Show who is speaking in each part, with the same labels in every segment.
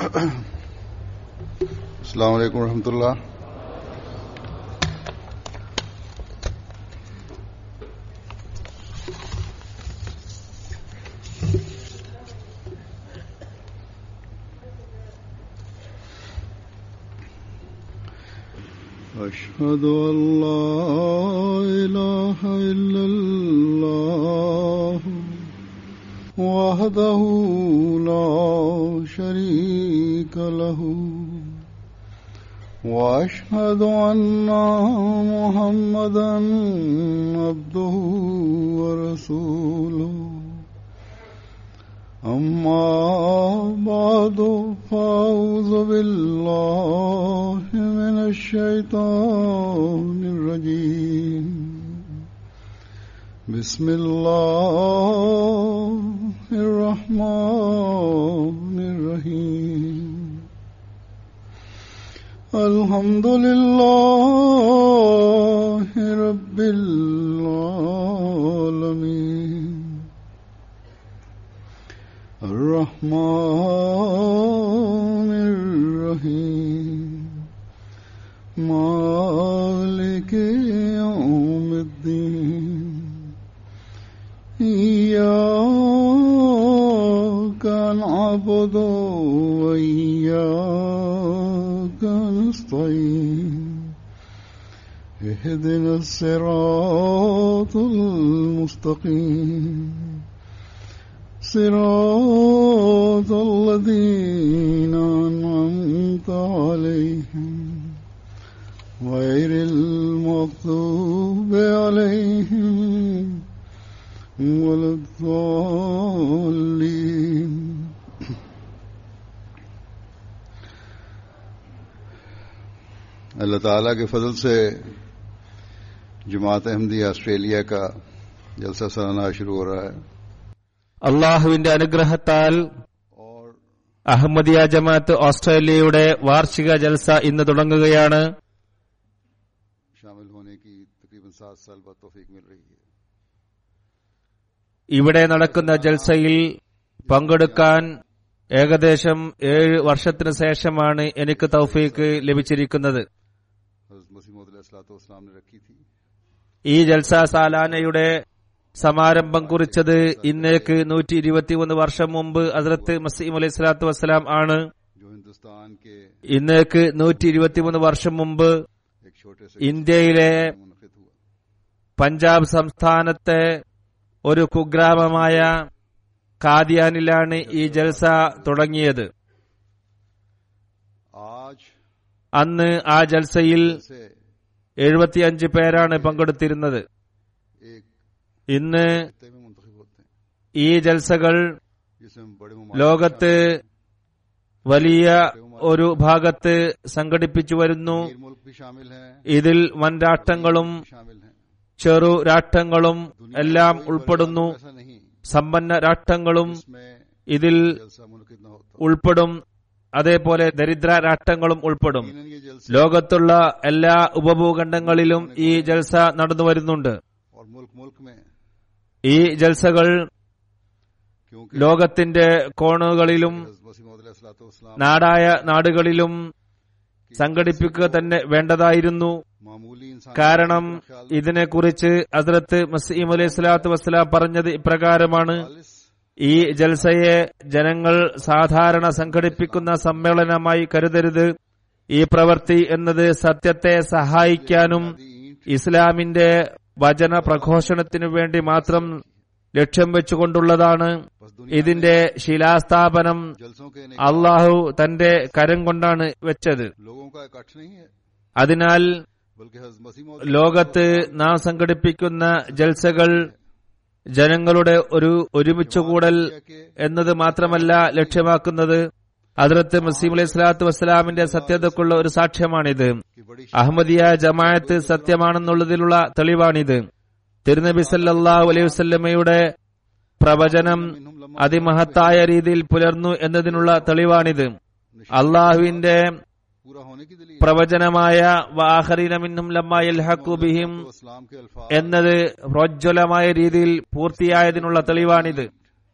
Speaker 1: अस्सलाम वालेकुम रहमतुल्लाह أشهد أن لا إله إلا الله وحده لا شريك له واشهد ان محمدا عبده ورسوله اما بعد فاعوذ بالله من الشيطان الرجيم بسم الله الرحمن الرحيم الحمد لله رب العالمين الرحمن الرحيم مالك يوم الدين إياك نعبد وإياك نستعين اهدنا الصراط المستقيم صراط الذين أنعمت عليهم غير المغضوب عليهم ولا الضالين अल्लाह ताला के फजल से जमात अहमदी ऑस्ट्रेलिया का जलसा सालाना शुरू हो रहा है
Speaker 2: അള്ളാഹുവിന്റെ അനുഗ്രഹത്താൽ
Speaker 1: और
Speaker 2: അഹമ്മദിയ ജമാഅത്ത് ഓസ്ട്രേലിയയുടെ വാർഷിക ജൽസ ഇന്ന് തുടങ്ങുകയാണ്
Speaker 1: शामिल होने की तकरीबन सात साल बाद तौफीक मिल रही है
Speaker 2: ഇവിടെ നടക്കുന്ന ജൽസയിൽ പങ്കെടുക്കാൻ ഏകദേശം ഏഴ് വർഷത്തിനു ശേഷമാണ് എനിക്ക് തൗഫീക്ക് ലഭിച്ചിരിക്കുന്നത്
Speaker 1: हजरत मसीह इस्लाम ने रखी थी
Speaker 2: ഈ ജൽസ സാലാനയുടെ സമാരംഭം കുറിച്ചത് ഇന്നേക്ക് നൂറ്റി ഇരുപത്തിമൂന്ന് വർഷം മുമ്പ് ഹസ്രത്ത് മസീം അലൈഹി സ്വലാത്തു വസ്സലാം ആണ്
Speaker 1: जो हिंदुस्तान के
Speaker 2: ഇന്നേക്ക് നൂറ്റി ഇരുപത്തിമൂന്ന് വർഷം മുമ്പ്
Speaker 1: एक छोटे से
Speaker 2: ഇന്ത്യയിലെ
Speaker 1: मुनखिद हुआ
Speaker 2: പഞ്ചാബ് സംസ്ഥാനത്തെ ഒരു കുഗ്രാമമായ കാദിയാനിലാണ് ഈ ജൽസ തുടങ്ങിയത്
Speaker 1: आज
Speaker 2: അന്ന് ആ ജൽസയിൽ
Speaker 1: से
Speaker 2: എഴുപത്തിയഞ്ച് പേരാണ് പങ്കെടുത്തിരുന്നത്
Speaker 1: एक
Speaker 2: ഇന്ന്
Speaker 1: खत्ते में मुंतखब होते हैं
Speaker 2: ഈ ജൽസകൾ
Speaker 1: जिसमें बड़े
Speaker 2: ലോകത്ത് വലിയ ഒരു ഭാഗത്ത് സംഘടിപ്പിച്ചു വരുന്നു
Speaker 1: अमीर मुल्क भी शामिल हैं
Speaker 2: ഇതിൽ വൻ രാഷ്ട്രങ്ങളും
Speaker 1: शामिल हैं
Speaker 2: ചെറു രാഷ്ട്രങ്ങളും
Speaker 1: दुनिया
Speaker 2: എല്ലാം
Speaker 1: में कोई
Speaker 2: ഉൾപ്പെടുന്നു
Speaker 1: बड़ा मुल्क ऐसा नहीं
Speaker 2: സമ്പന്ന രാഷ്ട്രങ്ങളും
Speaker 1: जिसमें
Speaker 2: ഇതിൽ
Speaker 1: जलसा मुनकिद न होता
Speaker 2: ഉൾപ്പെടും അതേപോലെ ദരിദ്ര രാഷ്ട്രങ്ങളും ഉൾപ്പെടും
Speaker 1: यकीनन ये जलसा
Speaker 2: ലോകത്തുള്ള എല്ലാ ഉപഭൂഖണ്ഡങ്ങളിലും ഈ ജൽസ നടന്നു വരുന്നുണ്ട്
Speaker 1: और मुल्क मुल्क में
Speaker 2: ഈ ജൽസകൾ
Speaker 1: क्योंकि
Speaker 2: ലോകത്തിന്റെ കോണുകളിലും
Speaker 1: हज़रत मसीह मौद अलैहिस्सलाम
Speaker 2: നാടായ നാടുകളിലും സംഘടിപ്പിക്കുക തന്നെ വേണ്ടതായിരുന്നു
Speaker 1: मामूली इंसान
Speaker 2: കാരണം ഇതിനെക്കുറിച്ച് ഹസ്രത്ത് മസീം അലൈഹി സ്വലാത്തു വസ്സലാം പറഞ്ഞത് ഇപ്രകാരമാണ്
Speaker 1: खालिस
Speaker 2: ഈ ജൽസയെ ജനങ്ങൾ സാധാരണ സംഘടിപ്പിക്കുന്ന സമ്മേളനമായി കരുതരുത് ഈ പ്രവൃത്തി എന്നത് സത്യത്തെ സഹായിക്കാനും ഇസ്ലാമിന്റെ വചന പ്രഘോഷണത്തിനു വേണ്ടി മാത്രം ലക്ഷ്യം വെച്ചുകൊണ്ടുള്ളതാണ്
Speaker 1: बस दुनिया
Speaker 2: ഇതിന്റെ ശിലാസ്ഥാപനം
Speaker 1: जलसों के नहीं
Speaker 2: അള്ളാഹു തന്റെ കരം കൊണ്ടാണ് വെച്ചത്
Speaker 1: लोगों का इकट्ठ नहीं है
Speaker 2: അതിനാൽ
Speaker 1: बल्कि हज़रत मसीह मौद
Speaker 2: ലോകത്ത് നാം സംഘടിപ്പിക്കുന്ന ജൽസകൾ ജനങ്ങളുടെ ഒരു ഒരുമിച്ചുകൂടൽ
Speaker 1: के
Speaker 2: എന്നത് മാത്രമല്ല ലക്ഷ്യമാക്കുന്നത് ഹദ്രത്ത് മസീം അലൈഹി സ്വലാത്തു വസ്സലാമിന്റെ സത്യതക്കുള്ള ഒരു സാക്ഷ്യമാണിത്
Speaker 1: की बड़ी
Speaker 2: അഹമ്മദിയ ജമാഅത്ത് സത്യമാണെന്നുള്ളതിലുള്ള തെളിവാണിത് തിരുനബി സല്ലല്ലാഹു അലൈഹി വസല്ലമയുടെ പ്രവചനം അതിമഹത്തായ രീതിയിൽ പുലർന്നു എന്നതിനുള്ള തെളിവാണിത് അള്ളാഹുവിന്റെ
Speaker 1: पूरा होने की दलील
Speaker 2: പ്രവചനമായ വാഹരീന മിന്നും ലമ്മ യൽഹഖു ബിഹിം
Speaker 1: तो इस्लाम के अल्फाज
Speaker 2: എന്നത് പ്രോജ്വലമായ രീതിയിൽ പൂർത്തിയായതിനുള്ള തെളിവാണിത്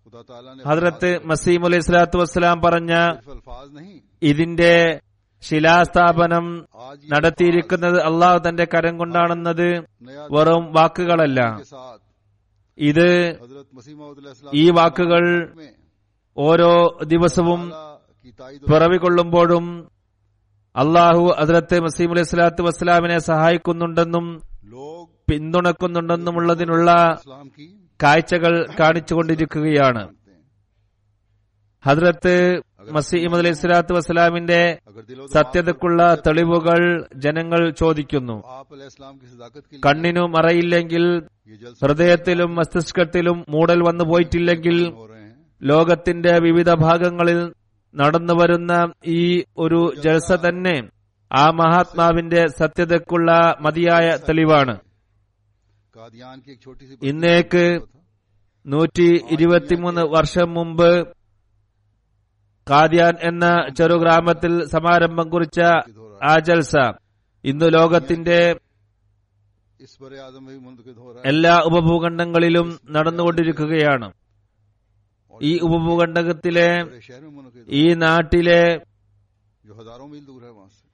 Speaker 1: खुदा ताला ने
Speaker 2: ഹദ്രത്ത് മസീം അലൈഹി സ്വലാത്തു വസ്സലാം പറഞ്ഞ
Speaker 1: सिर्फ अल्फाज नहीं
Speaker 2: ഇതിന്റെ ശിലാസ്ഥാപനം
Speaker 1: आज ये
Speaker 2: നടത്തിയിരിക്കുന്നത് അള്ളാഹു തന്റെ കരം കൊണ്ടാണെന്നത്
Speaker 1: नया
Speaker 2: വെറും വാക്കുകളല്ല
Speaker 1: के साथ
Speaker 2: ഇത്
Speaker 1: हजरत मसीह
Speaker 2: ഈ വാക്കുകൾ
Speaker 1: में
Speaker 2: ഓരോ ദിവസവും
Speaker 1: ताला की ताईद और
Speaker 2: പിറവികൊള്ളുമ്പോഴും അള്ളാഹു ഹദ്രത്ത് മസീം അലൈഹി സ്വലാത്തു വസ്സലാമിനെ സഹായിക്കുന്നുണ്ടെന്നും
Speaker 1: लोग
Speaker 2: പിന്തുണക്കുന്നുണ്ടെന്നുമുള്ളതിനുള്ള
Speaker 1: इस्लाम की
Speaker 2: കാഴ്ചകൾ കാണിച്ചുകൊണ്ടിരിക്കുകയാണ്
Speaker 1: मानते हैं
Speaker 2: ഹദ്രത്ത് മസീം അലൈഹി സ്വലാത്തു വസ്സലാമിന്റെ
Speaker 1: अगर दिलो
Speaker 2: സത്യതക്കുള്ള തെളിവുകൾ ജനങ്ങൾ ചോദിക്കുന്നു
Speaker 1: आप इस्लाम की सदाकत के लिए
Speaker 2: കണ്ണിനു മറയില്ലെങ്കിൽ
Speaker 1: ये जलसे
Speaker 2: ഹൃദയത്തിലും മസ്തിഷ്കത്തിലും മൂടൽ വന്നു പോയിട്ടില്ലെങ്കിൽ
Speaker 1: हो रहे हैं
Speaker 2: ലോകത്തിന്റെ വിവിധ ഭാഗങ്ങളിൽ നടന്നുവരുന്ന ഈ ഒരു ജൽസ തന്നെ ആ മഹാത്മാവിന്റെ സത്യതക്കുള്ള മതിയായ തെളിവാണ്
Speaker 1: कादियान की एक छोटी सी
Speaker 2: ഇന്നേക്ക് നൂറ്റി ഇരുപത്തിമൂന്ന് വർഷം മുമ്പ് കാദ്യാൻ എന്ന ചെറുഗ്രാമത്തിൽ സമാരംഭം കുറിച്ച ആ ജൽസ ഇന്ന് ലോകത്തിന്റെ
Speaker 1: इस बर आजम में भी मुनद हो रहा है
Speaker 2: എല്ലാ ഉപഭൂഖണ്ഡങ്ങളിലും നടന്നുകൊണ്ടിരിക്കുകയാണ് ഈ ഉപഭൂഖണ്ഡത്തിലെ
Speaker 1: बड़े शहर में मुनद
Speaker 2: ഈ നാട്ടിലെ
Speaker 1: जो हजारों मील दूर है वहां से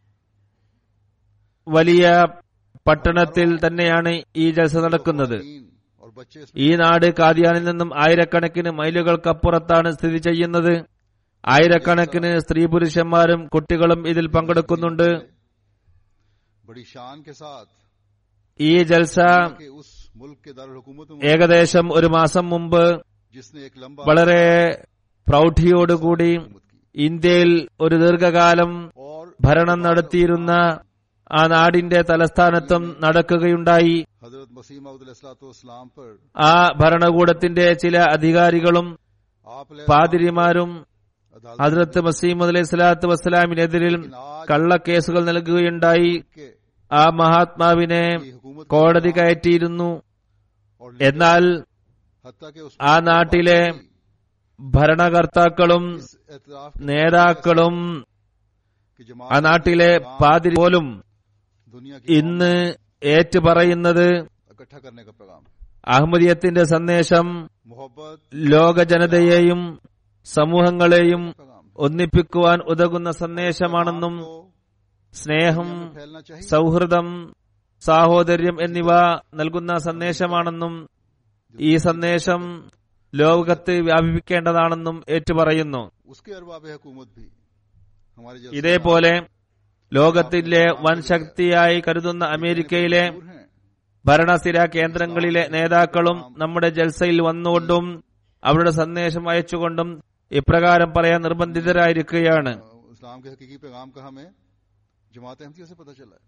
Speaker 2: വലിയ പട്ടണത്തിൽ തന്നെയാണ് ഈ ജൽസ നടക്കുന്നത്
Speaker 1: तीन और बच्चे इसमें
Speaker 2: ഈ നാട് കാദിയാനിൽ നിന്നും ആയിരക്കണക്കിന് മൈലുകൾക്കപ്പുറത്താണ് സ്ഥിതി ചെയ്യുന്നത് ആയിരക്കണക്കിന് സ്ത്രീ പുരുഷന്മാരും കുട്ടികളും ഇതിൽ പങ്കെടുക്കുന്നുണ്ട്
Speaker 1: बड़ी शान के साथ
Speaker 2: ഈ ജൽസ
Speaker 1: के उस मुल्क के दारुल हुकूमत में
Speaker 2: ഏകദേശം ഒരു മാസം മുമ്പ്
Speaker 1: जिसने एक लंबा
Speaker 2: വളരെ പ്രൗഢിയോടുകൂടി
Speaker 1: हुकूमत की
Speaker 2: ഇന്ത്യയിൽ ഒരു ദീർഘകാലം
Speaker 1: और
Speaker 2: ഭരണം നടത്തിയിരുന്ന ആ നാടിന്റെ തലസ്ഥാനത്തും നടക്കുകയുണ്ടായി
Speaker 1: हजरत मसीम इस्लाम पर
Speaker 2: ആ ഭരണകൂടത്തിന്റെ ചില അധികാരികളും
Speaker 1: आप
Speaker 2: പാതിരിമാരും
Speaker 1: अदालत
Speaker 2: ഹദ്രത്ത് മസീം അലൈഹി സ്വലാത്തു വസ്സലാമിനെതിരിൽ കള്ളക്കേസുകൾ നൽകുകയുണ്ടായി
Speaker 1: के
Speaker 2: ആ മഹാത്മാവിനെ
Speaker 1: की हुकूमत
Speaker 2: കോടതി കയറ്റിയിരുന്നു
Speaker 1: और
Speaker 2: എന്നാൽ
Speaker 1: हत्या के उस
Speaker 2: ആ നാട്ടിലെ ഭരണകർത്താക്കളും
Speaker 1: इस एतराफ के
Speaker 2: നേതാക്കളും
Speaker 1: कि
Speaker 2: ആ
Speaker 1: जमात
Speaker 2: നാട്ടിലെ പാതിരി പോലും
Speaker 1: दुनिया की
Speaker 2: ഇന്ന് ഏറ്റുപറയുന്നത്
Speaker 1: इकट्ठा करने का पैगाम है।
Speaker 2: അഹമ്മദിയത്തിന്റെ സന്ദേശം
Speaker 1: मोहब्बत
Speaker 2: ലോക ജനതയെയും സമൂഹങ്ങളെയും
Speaker 1: पैगाम है।
Speaker 2: ഒന്നിപ്പിക്കുവാൻ ഉതകുന്ന സന്ദേശമാണെന്നും
Speaker 1: को
Speaker 2: സ്നേഹം
Speaker 1: दुनिया में फैलना चाहिए
Speaker 2: സൗഹൃദം സാഹോദര്യം എന്നിവ നൽകുന്ന സന്ദേശമാണെന്നും ഈ സന്ദേശം ലോകത്ത് വ്യാപിപ്പിക്കേണ്ടതാണെന്നും ഏറ്റുപറയുന്നു
Speaker 1: उसके अरबाब हुकूमत भी हमारे जैसे
Speaker 2: ഇതേപോലെ ലോകത്തിലെ വൻ ശക്തിയായി കരുതുന്ന അമേരിക്കയിലെ
Speaker 1: दूर हैं
Speaker 2: ഭരണസ്ഥിര കേന്ദ്രങ്ങളിലെ നേതാക്കളും നമ്മുടെ ജൽസയിൽ വന്നുകൊണ്ടും അവരുടെ സന്ദേശം അയച്ചുകൊണ്ടും ഇപ്രകാരം പറയാൻ നിർബന്ധിതരായിരിക്കുകയാണ്
Speaker 1: इस्लाम के हकीकी पैगाम का हमें जमात अहमदिया से पता चला है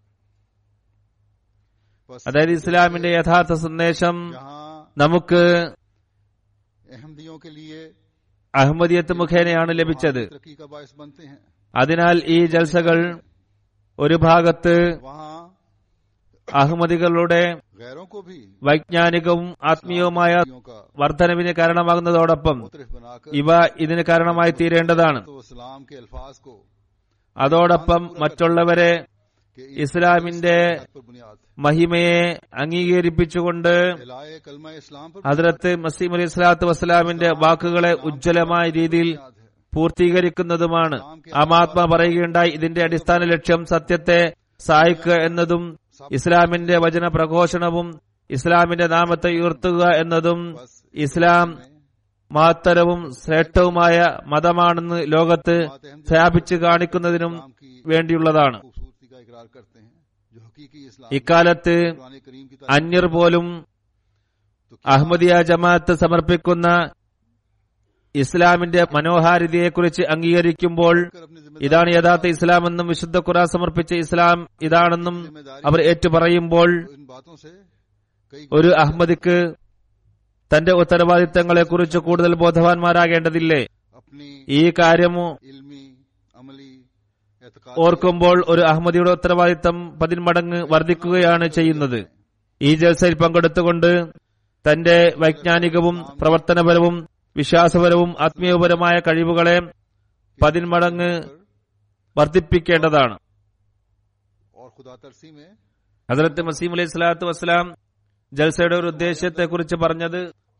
Speaker 1: बस
Speaker 2: അതായത് ഇസ്ലാമിന്റെ യഥാർത്ഥ സന്ദേശം
Speaker 1: यहाँ
Speaker 2: നമുക്ക്
Speaker 1: अहमदियों के लिए
Speaker 2: അഹമ്മദിയത്ത് മുഖേനയാണ് ലഭിച്ചത്
Speaker 1: तरक्की का बायस बनते हैं
Speaker 2: അതിനാൽ ഈ ജൽസകൾ ഒരു ഭാഗത്ത്
Speaker 1: वहाँ
Speaker 2: അഹമ്മദികളുടെ
Speaker 1: गैरों को भी
Speaker 2: വൈജ്ഞാനികവും ആത്മീയവുമായ
Speaker 1: यों का
Speaker 2: വർധനവിന് കാരണമാകുന്നതോടൊപ്പം
Speaker 1: मुतरफ बनाकर
Speaker 2: ഇവ ഇതിന് കാരണമായി തീരേണ്ടതാണ്
Speaker 1: तो इस्लाम के अल्फाज को
Speaker 2: അതോടൊപ്പം മറ്റുള്ളവരെ
Speaker 1: कि
Speaker 2: ഇസ്ലാമിന്റെ
Speaker 1: इस पर बुनियाद
Speaker 2: മഹിമയെ അംഗീകരിപ്പിച്ചുകൊണ്ട്
Speaker 1: फैलाए कलमा इस्लाम पर
Speaker 2: ഹദ്രത്ത് മസീം അലി സ്വലാത്തു വസ്സലാമിന്റെ വാക്കുകളെ ഉജ്ജ്വലമായ രീതിയിൽ
Speaker 1: बुनियाद है
Speaker 2: പൂർത്തീകരിക്കുന്നതുമാണ് ആ മഹാത്മാ പറയുകയുണ്ടായി ഇതിന്റെ അടിസ്ഥാന ലക്ഷ്യം സത്യത്തെ സഹായിക്കുക എന്നതും ഇസ്ലാമിന്റെ വചന പ്രഘോഷണവും ഇസ്ലാമിന്റെ നാമത്തെ ഉയർത്തുക എന്നതും
Speaker 1: बस
Speaker 2: ഇസ്ലാം മഹത്തരവും ശ്രേഷ്ഠവുമായ മതമാണെന്ന് ലോകത്ത്
Speaker 1: जमात अहमदिया
Speaker 2: സ്ഥാപിച്ചു കാണിക്കുന്നതിനും
Speaker 1: इस्लाम की
Speaker 2: വേണ്ടിയുള്ളതാണ്
Speaker 1: खूबसूरती का इकरार करते हैं जो हकीकी इस्लाम
Speaker 2: ഇക്കാലത്ത്
Speaker 1: कुरान करीम की
Speaker 2: അന്യർ പോലും
Speaker 1: तो
Speaker 2: അഹമ്മദിയ ജമാഅത്ത് സമർപ്പിക്കുന്ന ഇസ്ലാമിന്റെ മനോഹാരിതയെക്കുറിച്ച് അംഗീകരിക്കുമ്പോൾ
Speaker 1: कर अपनी
Speaker 2: ഇതാണ് യഥാർത്ഥ ഇസ്ലാം എന്നും വിശുദ്ധ ഖുറാൻ സമർപ്പിച്ച ഇസ്ലാം ഇതാണെന്നും അവർ ഏറ്റുപറയുമ്പോൾ
Speaker 1: इन बातों से कई
Speaker 2: ഒരു അഹമ്മദിക്ക് തന്റെ ഉത്തരവാദിത്തങ്ങളെക്കുറിച്ച് കൂടുതൽ ബോധവാന്മാരാകേണ്ടതില്ലേ
Speaker 1: अपनी
Speaker 2: ഈ കാര്യമോ
Speaker 1: इल्मी अमली एतकाद
Speaker 2: ഓർക്കുമ്പോൾ ഒരു അഹമ്മദിയുടെ ഉത്തരവാദിത്തം പതിന്മടങ്ങ് വർദ്ധിക്കുകയാണ് ചെയ്യുന്നത് ഈ ജൽസയിൽ പങ്കെടുത്തുകൊണ്ട് തന്റെ വൈജ്ഞാനികവും പ്രവർത്തനപരവും വിശ്വാസപരവും ആത്മീയപരമായ കഴിവുകളെ പതിന്മടങ്ങ് വർദ്ധിപ്പിക്കേണ്ടതാണ്
Speaker 1: और खुदा तरसी में
Speaker 2: ഹസരത്ത് മസീം അലൈഹി സ്വലാത്തു വസ്സലാം ജൽസയുടെ ഒരു ഉദ്ദേശ്യത്തെക്കുറിച്ച് പറഞ്ഞത്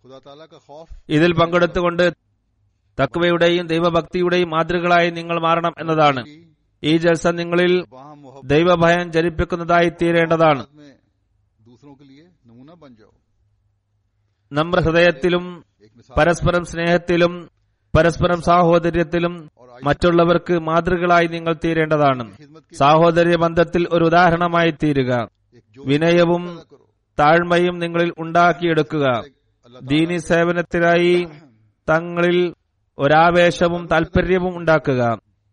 Speaker 1: खुदा ताला का खौफ
Speaker 2: ഇതിൽ പങ്കെടുത്തുകൊണ്ട് തക്വയുടെയും ദൈവഭക്തിയുടെയും മാതൃകളായി നിങ്ങൾ മാറണം എന്നതാണ്
Speaker 1: की
Speaker 2: ഈ ജൽസ നിങ്ങളിൽ
Speaker 1: वहाँ मोहब्बत
Speaker 2: ദൈവഭയം ജനിപ്പിക്കുന്നതായി തീരേണ്ടതാണ്
Speaker 1: में दूसरों के लिए नमूना बन जाओ
Speaker 2: നമ്മുടെ ഹൃദയത്തിലും
Speaker 1: एक मिसाल
Speaker 2: പരസ്പരം സ്നേഹത്തിലും പരസ്പരം സാഹോദര്യത്തിലും മറ്റുള്ളവർക്ക് മാതൃകളായി നിങ്ങൾ തീരേണ്ടതാണ്
Speaker 1: खिदमत की
Speaker 2: സാഹോദര്യ ബന്ധത്തിൽ ഒരു ഉദാഹരണമായി തീരുക
Speaker 1: एक जो
Speaker 2: വിനയവും
Speaker 1: करो
Speaker 2: താഴ്മയും നിങ്ങളിൽ ഉണ്ടാക്കിയെടുക്കുക
Speaker 1: अल्लाह
Speaker 2: ദീനി സേവനത്തിനായി തങ്ങളിൽ ഒരാവേശവും താൽപര്യവും ഉണ്ടാക്കുക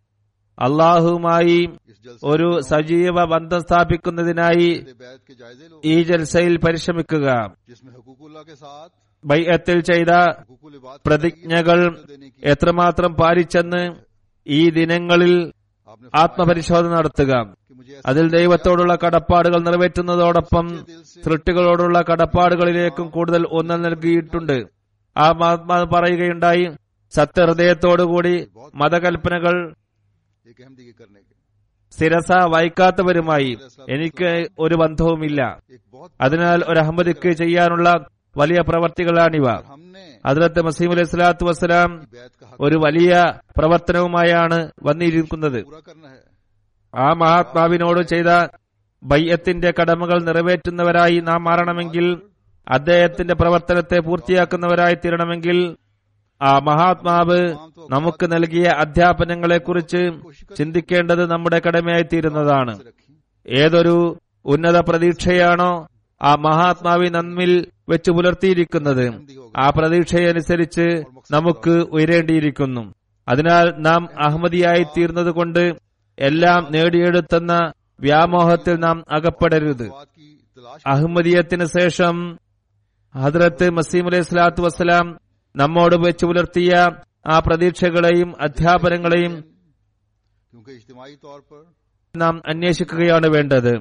Speaker 2: അള്ളാഹുവുമായി
Speaker 1: इस जलसे
Speaker 2: ഒരു സജീവ ബന്ധം സ്ഥാപിക്കുന്നതിനായി
Speaker 1: से बैत के जायजे लो
Speaker 2: ഈ ജൽസയിൽ പരിശ്രമിക്കുക
Speaker 1: जिसमें हकूकुल्लाह के साथ
Speaker 2: ബൈഅത്തിൽ ചെയ്ത
Speaker 1: हकूकुल इबाद
Speaker 2: പ്രതിജ്ഞകൾ
Speaker 1: देने की
Speaker 2: എത്രമാത്രം പാലിച്ചെന്ന് ഈ ദിനങ്ങളിൽ
Speaker 1: आपने
Speaker 2: ആത്മപരിശോധന നടത്തുക
Speaker 1: कि मुझे
Speaker 2: അതിൽ ദൈവത്തോടുള്ള കടപ്പാടുകൾ നിറവേറ്റുന്നതോടൊപ്പം സൃഷ്ടികളോടുള്ള കടപ്പാടുകളിലേക്കും കൂടുതൽ ഊന്നൽ നൽകിയിട്ടുണ്ട് ആ മഹാത്മാ പറയുകയുണ്ടായി സത്യഹൃദയത്തോടുകൂടി മതകൽപ്പനകൾ
Speaker 1: एक अहमदी करने के
Speaker 2: സ്ഥിരസ വായിക്കാത്തവരുമായി എനിക്ക് ഒരു ബന്ധവുമില്ല
Speaker 1: एक बहुत
Speaker 2: അതിനാൽ ഒരു അഹമ്മദിക്ക് ചെയ്യാനുള്ള വലിയ പ്രവർത്തികളാണിവ
Speaker 1: और हमने
Speaker 2: അതിലത്ത് മസീം അലൈഹി സ്വലാത്തു വസ്സലാം
Speaker 1: बैत का हक
Speaker 2: ഒരു വലിയ പ്രവർത്തനവുമായാണ് വന്നിരിക്കുന്നത്
Speaker 1: पूरा करना है
Speaker 2: ആ മഹാത്മാവിനോട് ചെയ്ത ബയ്യത്തിന്റെ കടമകൾ നിറവേറ്റുന്നവരായി നാം മാറണമെങ്കിൽ അദ്ദേഹത്തിന്റെ പ്രവർത്തനത്തെ പൂർത്തിയാക്കുന്നവരായി തീരണമെങ്കിൽ ആ മഹാത്മാവ് നമുക്ക് നൽകിയ അധ്യാപനങ്ങളെക്കുറിച്ച് ചിന്തിക്കേണ്ടത് നമ്മുടെ കടമയായി തീരുന്നതാണ്
Speaker 1: से रखी
Speaker 2: ഏതൊരു ഉന്നത പ്രതീക്ഷയാണോ ആ മഹാത്മാവി നമ്മിൽ വെച്ച് പുലർത്തിയിരിക്കുന്നത് ആ പ്രതീക്ഷയനുസരിച്ച് നമുക്ക് ഉയരേണ്ടിയിരിക്കുന്നു അതിനാൽ നാം അഹമ്മദിയായി തീർന്നത് കൊണ്ട് എല്ലാം നേടിയെടുത്തെന്ന വ്യാമോഹത്തിൽ നാം അകപ്പെടരുത്
Speaker 1: बात की तलाश
Speaker 2: അഹമ്മദിയത്തിന് ശേഷം ഹദ്രത്ത് മസീം അലൈഹി സ്വലാത്തു വസ്സലാം നമ്മോട് വെച്ച് പുലർത്തിയ ആ പ്രതീക്ഷകളെയും അധ്യാപനങ്ങളെയും
Speaker 1: क्योंकि इज्तिमाही तौर पर
Speaker 2: നാം അന്വേഷിക്കുകയാണ് വേണ്ടത്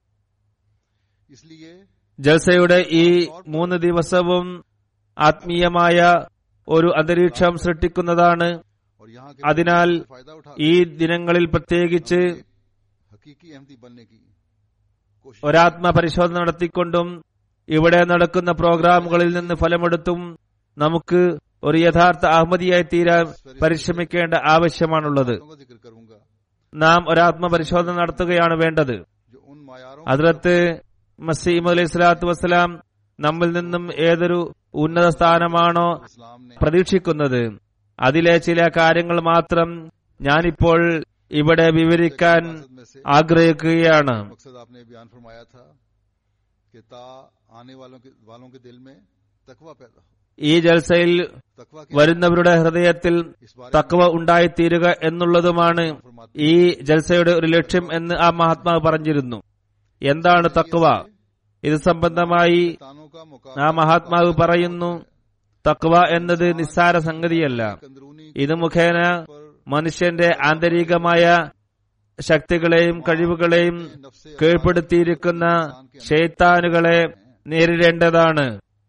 Speaker 1: इसलिए
Speaker 2: ജൽസയുടെ ഈ മൂന്ന് ദിവസവും ആത്മീയമായ ഒരു അന്തരീക്ഷം സൃഷ്ടിക്കുന്നതാണ്
Speaker 1: और यहाँ के
Speaker 2: അതിനാൽ
Speaker 1: लोगों से फायदा उठा
Speaker 2: ഈ ദിനങ്ങളിൽ പ്രത്യേകിച്ച്
Speaker 1: हकीकी अहमदी बनने की कोशिश
Speaker 2: ഒരാത്മ പരിശോധന നടത്തിക്കൊണ്ടും ഇവിടെ നടക്കുന്ന പ്രോഗ്രാമുകളിൽ നിന്ന് ഫലമെടുത്തും നമുക്ക് ഒരു യഥാർത്ഥ അഹമ്മദിയായി തീരാൻ പരിശ്രമിക്കേണ്ട ആവശ്യമാണുള്ളത്
Speaker 1: बातों का जिक्र करूंगा
Speaker 2: നാം ഒരാത്മ പരിശോധന നടത്തുകയാണ് വേണ്ടത്
Speaker 1: जो उन मायारों
Speaker 2: അതിലത്ത് മസീം അലൈഹി സ്വലാത്തു വസ്സലാം നമ്മിൽ നിന്നും ഏതൊരു ഉന്നത സ്ഥാനമാണോ
Speaker 1: इस्लाम ने
Speaker 2: പ്രതീക്ഷിക്കുന്നത് അതിലെ ചില കാര്യങ്ങൾ മാത്രം ഞാനിപ്പോൾ ഇവിടെ വിവരിക്കാൻ
Speaker 1: मकसद में से
Speaker 2: ആഗ്രഹിക്കുകയാണ്
Speaker 1: मकसद आपने बयान फरमाया था कि ता आने वालों के वालों के दिल में तकवा पैदा हो
Speaker 2: ഈ ജൽസയിൽ
Speaker 1: तकवा के
Speaker 2: വരുന്നവരുടെ ഹൃദയത്തിൽ
Speaker 1: इस बारे
Speaker 2: തക്കവ ഉണ്ടായിത്തീരുക എന്നുള്ളതുമാണ് ഈ ജൽസയുടെ ഒരു ലക്ഷ്യം എന്ന് ആ മഹാത്മാവ് പറഞ്ഞിരുന്നു എന്താണ് തക്കവ ഇത് സംബന്ധമായി
Speaker 1: तानों का
Speaker 2: ആ മഹാത്മാവ് പറയുന്നു തക്വ എന്നത് നിസ്സാര സംഗതിയല്ല
Speaker 1: अंदरूनी
Speaker 2: ഇത് മുഖേന മനുഷ്യന്റെ ആന്തരികമായ ശക്തികളെയും കഴിവുകളെയും
Speaker 1: नफ्से
Speaker 2: കീഴ്പ്പെടുത്തിയിരിക്കുന്ന ഷെയ്ത്താനുകളെ നേരിടേണ്ടതാണ്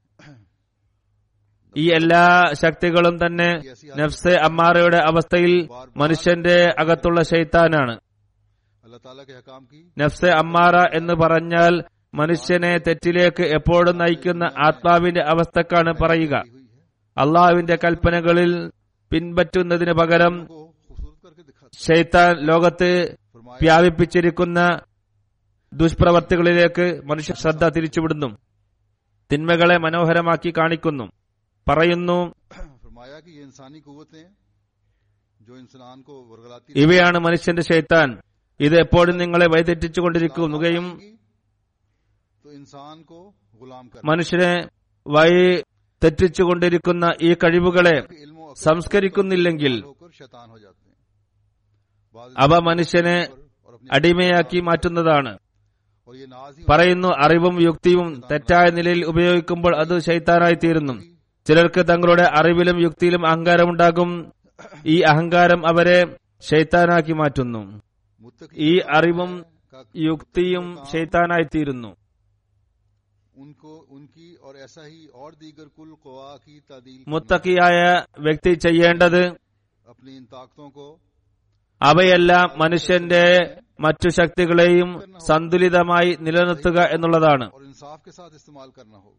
Speaker 2: ഈ എല്ലാ ശക്തികളും തന്നെ നഫ്സെ അമ്മാറയുടെ അവസ്ഥയിൽ മനുഷ്യന്റെ അകത്തുള്ള ഷെയ്ത്താനാണ്
Speaker 1: अल्लाह ताला के हकाम की
Speaker 2: നഫ്സെ അമ്മാറ എന്ന് പറഞ്ഞാൽ മനുഷ്യനെ തെറ്റിലേക്ക് എപ്പോഴും നയിക്കുന്ന ആത്മാവിന്റെ അവസ്ഥക്കാണ് പറയുക
Speaker 1: हुई है
Speaker 2: അള്ളാഹുവിന്റെ കൽപ്പനകളിൽ പിൻപറ്റുന്നതിന് പകരം
Speaker 1: को खूबसूरत करके दिखाता
Speaker 2: ഷെയ്ത്താൻ ലോകത്ത്
Speaker 1: फरमाया
Speaker 2: വ്യാപിപ്പിച്ചിരിക്കുന്ന ദുഷ്പ്രവർത്തികളിലേക്ക് മനുഷ്യ ശ്രദ്ധ തിരിച്ചുവിടുന്നു തിന്മകളെ മനോഹരമാക്കി കാണിക്കുന്നു പറയുന്നു
Speaker 1: फरमाया कि ये इंसानी कुवतें जो इंसान को वरगलाती
Speaker 2: ഇവയാണ് മനുഷ്യന്റെ ഷെയ്ത്താൻ ഇത് എപ്പോഴും നിങ്ങളെ വഴിതെറ്റിച്ചുകൊണ്ടിരിക്കുകയും
Speaker 1: तो इंसान को गुलाम कर
Speaker 2: മനുഷ്യനെ വഴി തെറ്റിച്ചുകൊണ്ടിരിക്കുന്ന ഈ കഴിവുകളെ
Speaker 1: इल्म और अक्ल
Speaker 2: സംസ്കരിക്കുന്നില്ലെങ്കിൽ
Speaker 1: होकर शैतान हो जाते हैं बाद
Speaker 2: അവ മനുഷ്യനെ
Speaker 1: और अपनी
Speaker 2: അടിമയാക്കി മാറ്റുന്നതാണ്
Speaker 1: और ये नाज ही
Speaker 2: പറയുന്നു അറിവും യുക്തിയും തെറ്റായ നിലയിൽ ഉപയോഗിക്കുമ്പോൾ അത് ശൈത്താനായി തീരുന്നു ചിലർക്ക് തങ്ങളുടെ അറിവിലും യുക്തിയിലും അഹങ്കാരമുണ്ടാകും ഈ അഹങ്കാരം അവരെ ശൈത്താനാക്കി മാറ്റുന്നു
Speaker 1: मुत्तकी
Speaker 2: ഈ അറിവും
Speaker 1: का
Speaker 2: യുക്തിയും ശൈത്താനായി തീരുന്നു
Speaker 1: उनको उनकी और ऐसा ही और दीगर कुल कुआ की तादील करना,
Speaker 2: മുത്തക്കിയായ വ്യക്തി ചെയ്യേണ്ടത്
Speaker 1: अपनी इन ताकतों को
Speaker 2: അവയെല്ലാം മനുഷ്യന്റെ മറ്റു ശക്തികളെയും സന്തുലിതമായി നിലനിർത്തുക എന്നുള്ളതാണ്
Speaker 1: और इंसाफ के साथ इस्तेमाल करना होगा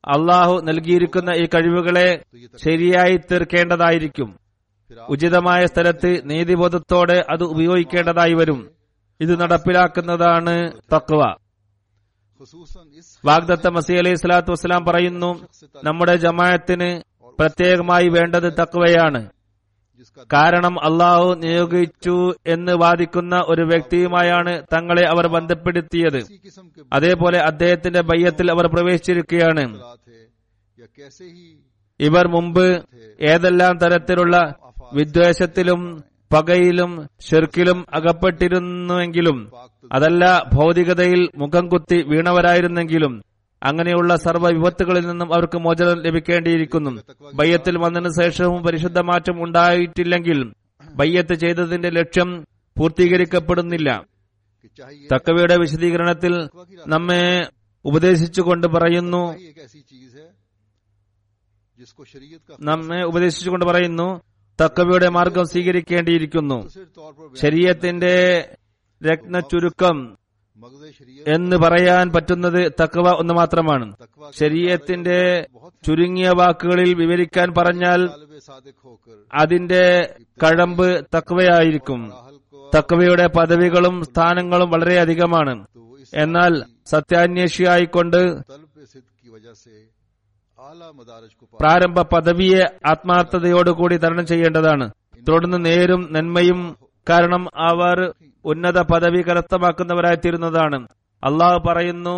Speaker 2: അള്ളാഹു നൽകിയിരിക്കുന്ന ഈ കഴിവുകളെ ശരിയായി തീർക്കേണ്ടതായിരിക്കും
Speaker 1: फिर आप
Speaker 2: ഉചിതമായ സ്ഥലത്ത് നീതിബോധത്തോടെ അത് ഉപയോഗിക്കേണ്ടതായി വരും ഇത് നടപ്പിലാക്കുന്നതാണ് തക്വ
Speaker 1: खसूसन इस
Speaker 2: വാഗ്ദത്ത മസീ അലൈഹി സ്വലാത്തു വസ്സലാം പറയുന്നു നമ്മുടെ ജമാഅത്തിന് പ്രത്യേകമായി വേണ്ടത് തക്വയാണ്
Speaker 1: जिसका
Speaker 2: കാരണം അള്ളാഹു നിയോഗിച്ചു എന്ന് വാദിക്കുന്ന ഒരു വ്യക്തിയുമായാണ് തങ്ങളെ അവർ ബന്ധപ്പെടുത്തിയത്
Speaker 1: इसी किस्म के
Speaker 2: അതേപോലെ അദ്ദേഹത്തിന്റെ ബയ്യത്തിൽ അവർ പ്രവേശിച്ചിരിക്കുകയാണ്
Speaker 1: बला थे या कैसे ही
Speaker 2: ഇവർ മുമ്പ് ഏതെല്ലാം തരത്തിലുള്ള വിദ്വേഷത്തിലും പകയിലും ഷിർക്കിലും അകപ്പെട്ടിരുന്നുവെങ്കിലും അതല്ല ഭൗതികതയിൽ മുഖം കുത്തി വീണവരായിരുന്നെങ്കിലും അങ്ങനെയുള്ള സർവ്വ വിപത്തുകളിൽ നിന്നും അവർക്ക് മോചനം ലഭിക്കേണ്ടിയിരിക്കുന്നു ബയ്യത്തിൽ വന്നതിന് ശേഷവും പരിശുദ്ധ മാറ്റം ഉണ്ടായിട്ടില്ലെങ്കിൽ ബയ്യത്ത് ചെയ്തതിന്റെ ലക്ഷ്യം പൂർത്തീകരിക്കപ്പെടുന്നില്ല
Speaker 1: कि चाहिए
Speaker 2: തക്കവയുടെ വിശദീകരണത്തിൽ നമ്മെ ഉപദേശിച്ചുകൊണ്ട് പറയുന്നു
Speaker 1: ही एक ऐसी चीज है जिसको शरीयत का
Speaker 2: നമ്മെ ഉപദേശിച്ചുകൊണ്ട് പറയുന്നു തക്കവയുടെ മാർഗം സ്വീകരിക്കേണ്ടിയിരിക്കുന്നു
Speaker 1: मुखसर तौर पर बयान
Speaker 2: ശരീരത്തിന്റെ രത്ന ചുരുക്കം
Speaker 1: मगज शरीयत
Speaker 2: എന്ന് പറയാൻ പറ്റുന്നത് തക്കവ ഒന്ന് മാത്രമാണ്
Speaker 1: तकवा के
Speaker 2: ശരീരത്തിന്റെ
Speaker 1: बहुत
Speaker 2: ചുരുങ്ങിയ വാക്കുകളിൽ വിവരിക്കാൻ പറഞ്ഞാൽ
Speaker 1: तालिब सादिक होकर
Speaker 2: അതിന്റെ കഴമ്പ് തക്കവയായിരിക്കും
Speaker 1: राहल को
Speaker 2: തക്കവയുടെ പദവികളും സ്ഥാനങ്ങളും വളരെ അധികമാണ്
Speaker 1: तो वो इस
Speaker 2: എന്നാൽ സത്യാന്വേഷിയായിക്കൊണ്ട്
Speaker 1: तलब सिद्ध की वजह से आला मदारज को पा
Speaker 2: പ്രാരംഭ പദവിയെ ആത്മാർത്ഥതയോടുകൂടി തരണം ചെയ്യേണ്ടതാണ് തുടർന്ന് നേരും നന്മയും കാരണം അവർ ഉന്നത പദവി കരസ്ഥമാക്കുന്നവരായിത്തീരുന്നതാണ് അള്ളാഹു പറയുന്നു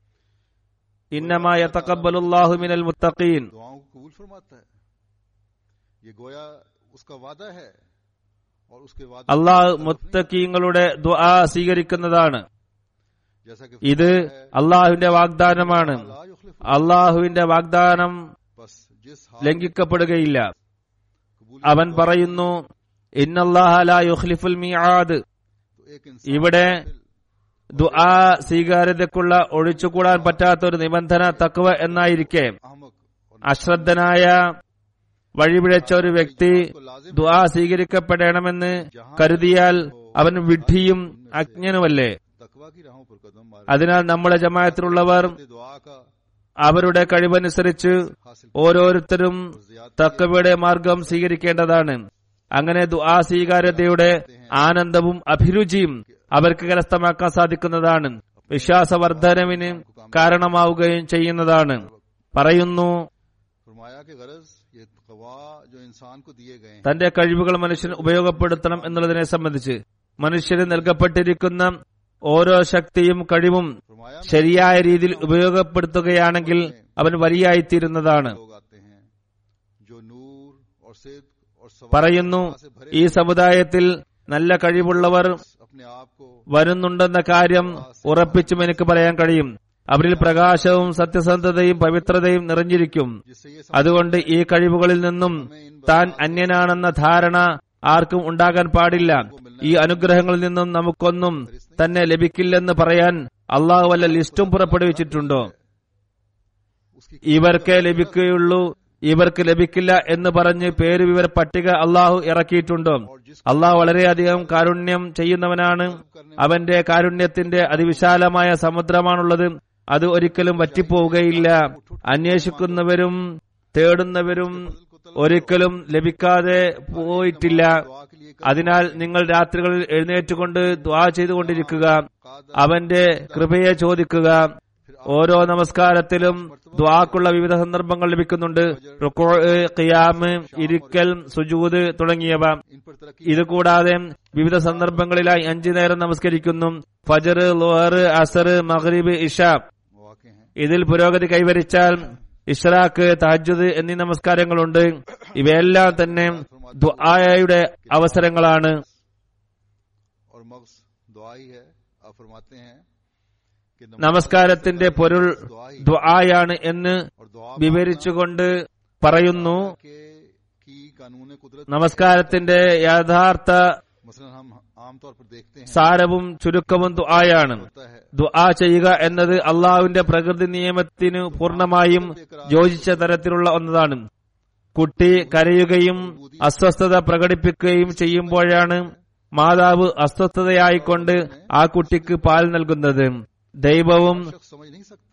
Speaker 2: ഇന്നമായ തക്കബലുല്ലാഹു മിനൽ മുത്തഖീൻ
Speaker 1: दुआओं को कबूल फरमाता है ये गोया उसका वादा है और उसके वादे
Speaker 2: അള്ളാഹു മുത്തക്കീങ്ങളുടെ ദുആ സ്വീകരിക്കുന്നതാണ്
Speaker 1: जैसा कि
Speaker 2: ഇത് അള്ളാഹുവിന്റെ വാഗ്ദാനമാണ്
Speaker 1: ला युखलिफ
Speaker 2: അള്ളാഹുവിന്റെ വാഗ്ദാനം
Speaker 1: बस जिस हाल
Speaker 2: ലംഘിക്കപ്പെടുകയില്ല
Speaker 1: कबूल
Speaker 2: അവൻ പറയുന്നു ഇന്നല്ലാഹ ലാ യുഖ്ലിഫുൽ മീആദ്
Speaker 1: तो एक इंसान
Speaker 2: ഇവിടെ ദുആ സ്വീകാര്യതയ്ക്കുള്ള ഒഴിച്ചുകൂടാൻ പറ്റാത്ത ഒരു നിബന്ധന തക്വ എന്നായിരിക്കെ
Speaker 1: अहमक और
Speaker 2: അശ്രദ്ധനായ വഴിപിഴച്ച ഒരു വ്യക്തി
Speaker 1: को लाजिम
Speaker 2: ദുആ സ്വീകരിക്കപ്പെടണമെന്ന് കരുതിയാൽ അവൻ വിഡ്ഢിയും അജ്ഞനുമല്ലേ
Speaker 1: तकवा की राहों पर कदम मार
Speaker 2: അതിനാൽ നമ്മുടെ ജമായത്തിലുള്ളവർ
Speaker 1: दुआ का
Speaker 2: അവരുടെ കഴിവനുസരിച്ച്
Speaker 1: हासिल
Speaker 2: ഓരോരുത്തരും
Speaker 1: ज्यादा
Speaker 2: തക്കവയുടെ മാർഗം സ്വീകരിക്കേണ്ടതാണ് അങ്ങനെ ദുആ സ്വീകാര്യതയുടെ ആനന്ദവും അഭിരുചിയും അവർക്ക് കരസ്ഥമാക്കാൻ സാധിക്കുന്നതാണ് വിശ്വാസവർദ്ധനവിന് കാരണമാവുകയും ചെയ്യുന്നതാണ് പറയുന്നു
Speaker 1: फरमाया कि गरज ये तकवा जो इंसान को दिए गए हैं
Speaker 2: തന്റെ കഴിവുകൾ മനുഷ്യൻ ഉപയോഗപ്പെടുത്തണം എന്നുള്ളതിനെ സംബന്ധിച്ച് മനുഷ്യന് നൽകപ്പെട്ടിരിക്കുന്ന ഓരോ ശക്തിയും കഴിവും
Speaker 1: फरमाया
Speaker 2: ശരിയായ രീതിയിൽ ഉപയോഗപ്പെടുത്തുകയാണെങ്കിൽ അവൻ വലിയായിത്തീരുന്നതാണ്
Speaker 1: लोग आते हैं जो नूर और सिद्क और सवाब
Speaker 2: പറയുന്നു
Speaker 1: से भरे
Speaker 2: ഈ സമുദായത്തിൽ നല്ല കഴിവുള്ളവർ
Speaker 1: अपने आप को
Speaker 2: വരുന്നുണ്ടെന്ന കാര്യം ഉറപ്പിച്ചും എനിക്ക് പറയാൻ കഴിയും അവരിൽ പ്രകാശവും സത്യസന്ധതയും പവിത്രതയും നിറഞ്ഞിരിക്കും
Speaker 1: जिससे ये
Speaker 2: അതുകൊണ്ട് ഈ കഴിവുകളിൽ നിന്നും താൻ അന്യനാണെന്ന ധാരണ ആർക്കും ഉണ്ടാകാൻ പാടില്ല ഈ അനുഗ്രഹങ്ങളിൽ നിന്നും നമുക്കൊന്നും തന്നെ ലഭിക്കില്ലെന്ന് പറയാൻ അള്ളാഹു വല്ല ലിസ്റ്റും പുറപ്പെടുവിച്ചിട്ടുണ്ടോ
Speaker 1: उसकी
Speaker 2: ഇവർക്കേ ലഭിക്കുകയുള്ളൂ ഇവർക്ക് ലഭിക്കില്ല എന്ന് പറഞ്ഞ് പേര് വിവര പട്ടിക അള്ളാഹു ഇറക്കിയിട്ടുണ്ടോ അള്ളാഹു വളരെയധികം കാരുണ്യം ചെയ്യുന്നവനാണ് അവന്റെ കാരുണ്യത്തിന്റെ അതിവിശാലമായ സമുദ്രമാണുള്ളത് അത് ഒരിക്കലും വറ്റിപ്പോവുകയില്ല അന്വേഷിക്കുന്നവരും തേടുന്നവരും ഒരിക്കലും ലഭിക്കാതെ പോയിട്ടില്ല
Speaker 1: दुआ के लिए
Speaker 2: അതിനാൽ നിങ്ങൾ രാത്രികളിൽ എഴുന്നേറ്റുകൊണ്ട് ദ്വാ ചെയ്തുകൊണ്ടിരിക്കുക അവന്റെ കൃപയെ ചോദിക്കുക ഓരോ നമസ്കാരത്തിലും ദ്വാക്കുള്ള വിവിധ സന്ദർഭങ്ങൾ ലഭിക്കുന്നുണ്ട് റുക്കോ ഖിയാമ് ഇരിക്കൽ സുജൂദ് തുടങ്ങിയവ
Speaker 1: इन पर तरक्की
Speaker 2: ഇത് കൂടാതെ വിവിധ സന്ദർഭങ്ങളിലായി അഞ്ചു നേരം നമസ്കരിക്കുന്നു ഫജർ ലോഹർ അസർ മഗ്രിബ് ഇഷ
Speaker 1: मौके हैं
Speaker 2: ഇതിൽ പുരോഗതി കൈവരിച്ചാൽ ഇഷ്റാഖ് താജുദ് എന്നീ നമസ്കാരങ്ങളുണ്ട് ഇവയെല്ലാം തന്നെ ദുആയുടെ അവസരങ്ങളാണ്
Speaker 1: और मग्स दुआ ही है आप फरमाते हैं कि नमाज
Speaker 2: നമസ്കാരത്തിന്റെ പൊരുൾ ദുആയാണ് എന്ന്
Speaker 1: और दुआ
Speaker 2: വിവരിച്ചുകൊണ്ട് പറയുന്നു
Speaker 1: के की कानून कुदरत
Speaker 2: നമസ്കാരത്തിന്റെ യഥാർത്ഥ
Speaker 1: मसलन हम आमतौर पर देखते हैं
Speaker 2: സാരവും ചുരുക്കവും ദുആയാണ്
Speaker 1: होता है
Speaker 2: ദുആ ചെയ്യുക എന്നത് അള്ളാഹുവിന്റെ പ്രകൃതി നിയമത്തിന് പൂർണ്ണമായും യോജിച്ച തരത്തിലുള്ള ഒന്നതാണ് കുട്ടി കരയുകയും അസ്വസ്ഥത പ്രകടിപ്പിക്കുകയും ചെയ്യുമ്പോഴാണ് മാതാവ് അസ്വസ്ഥതയായിക്കൊണ്ട് ആ കുട്ടിക്ക് പാൽ നൽകുന്നത് ദൈവവും
Speaker 1: शख्स समझ नहीं सकता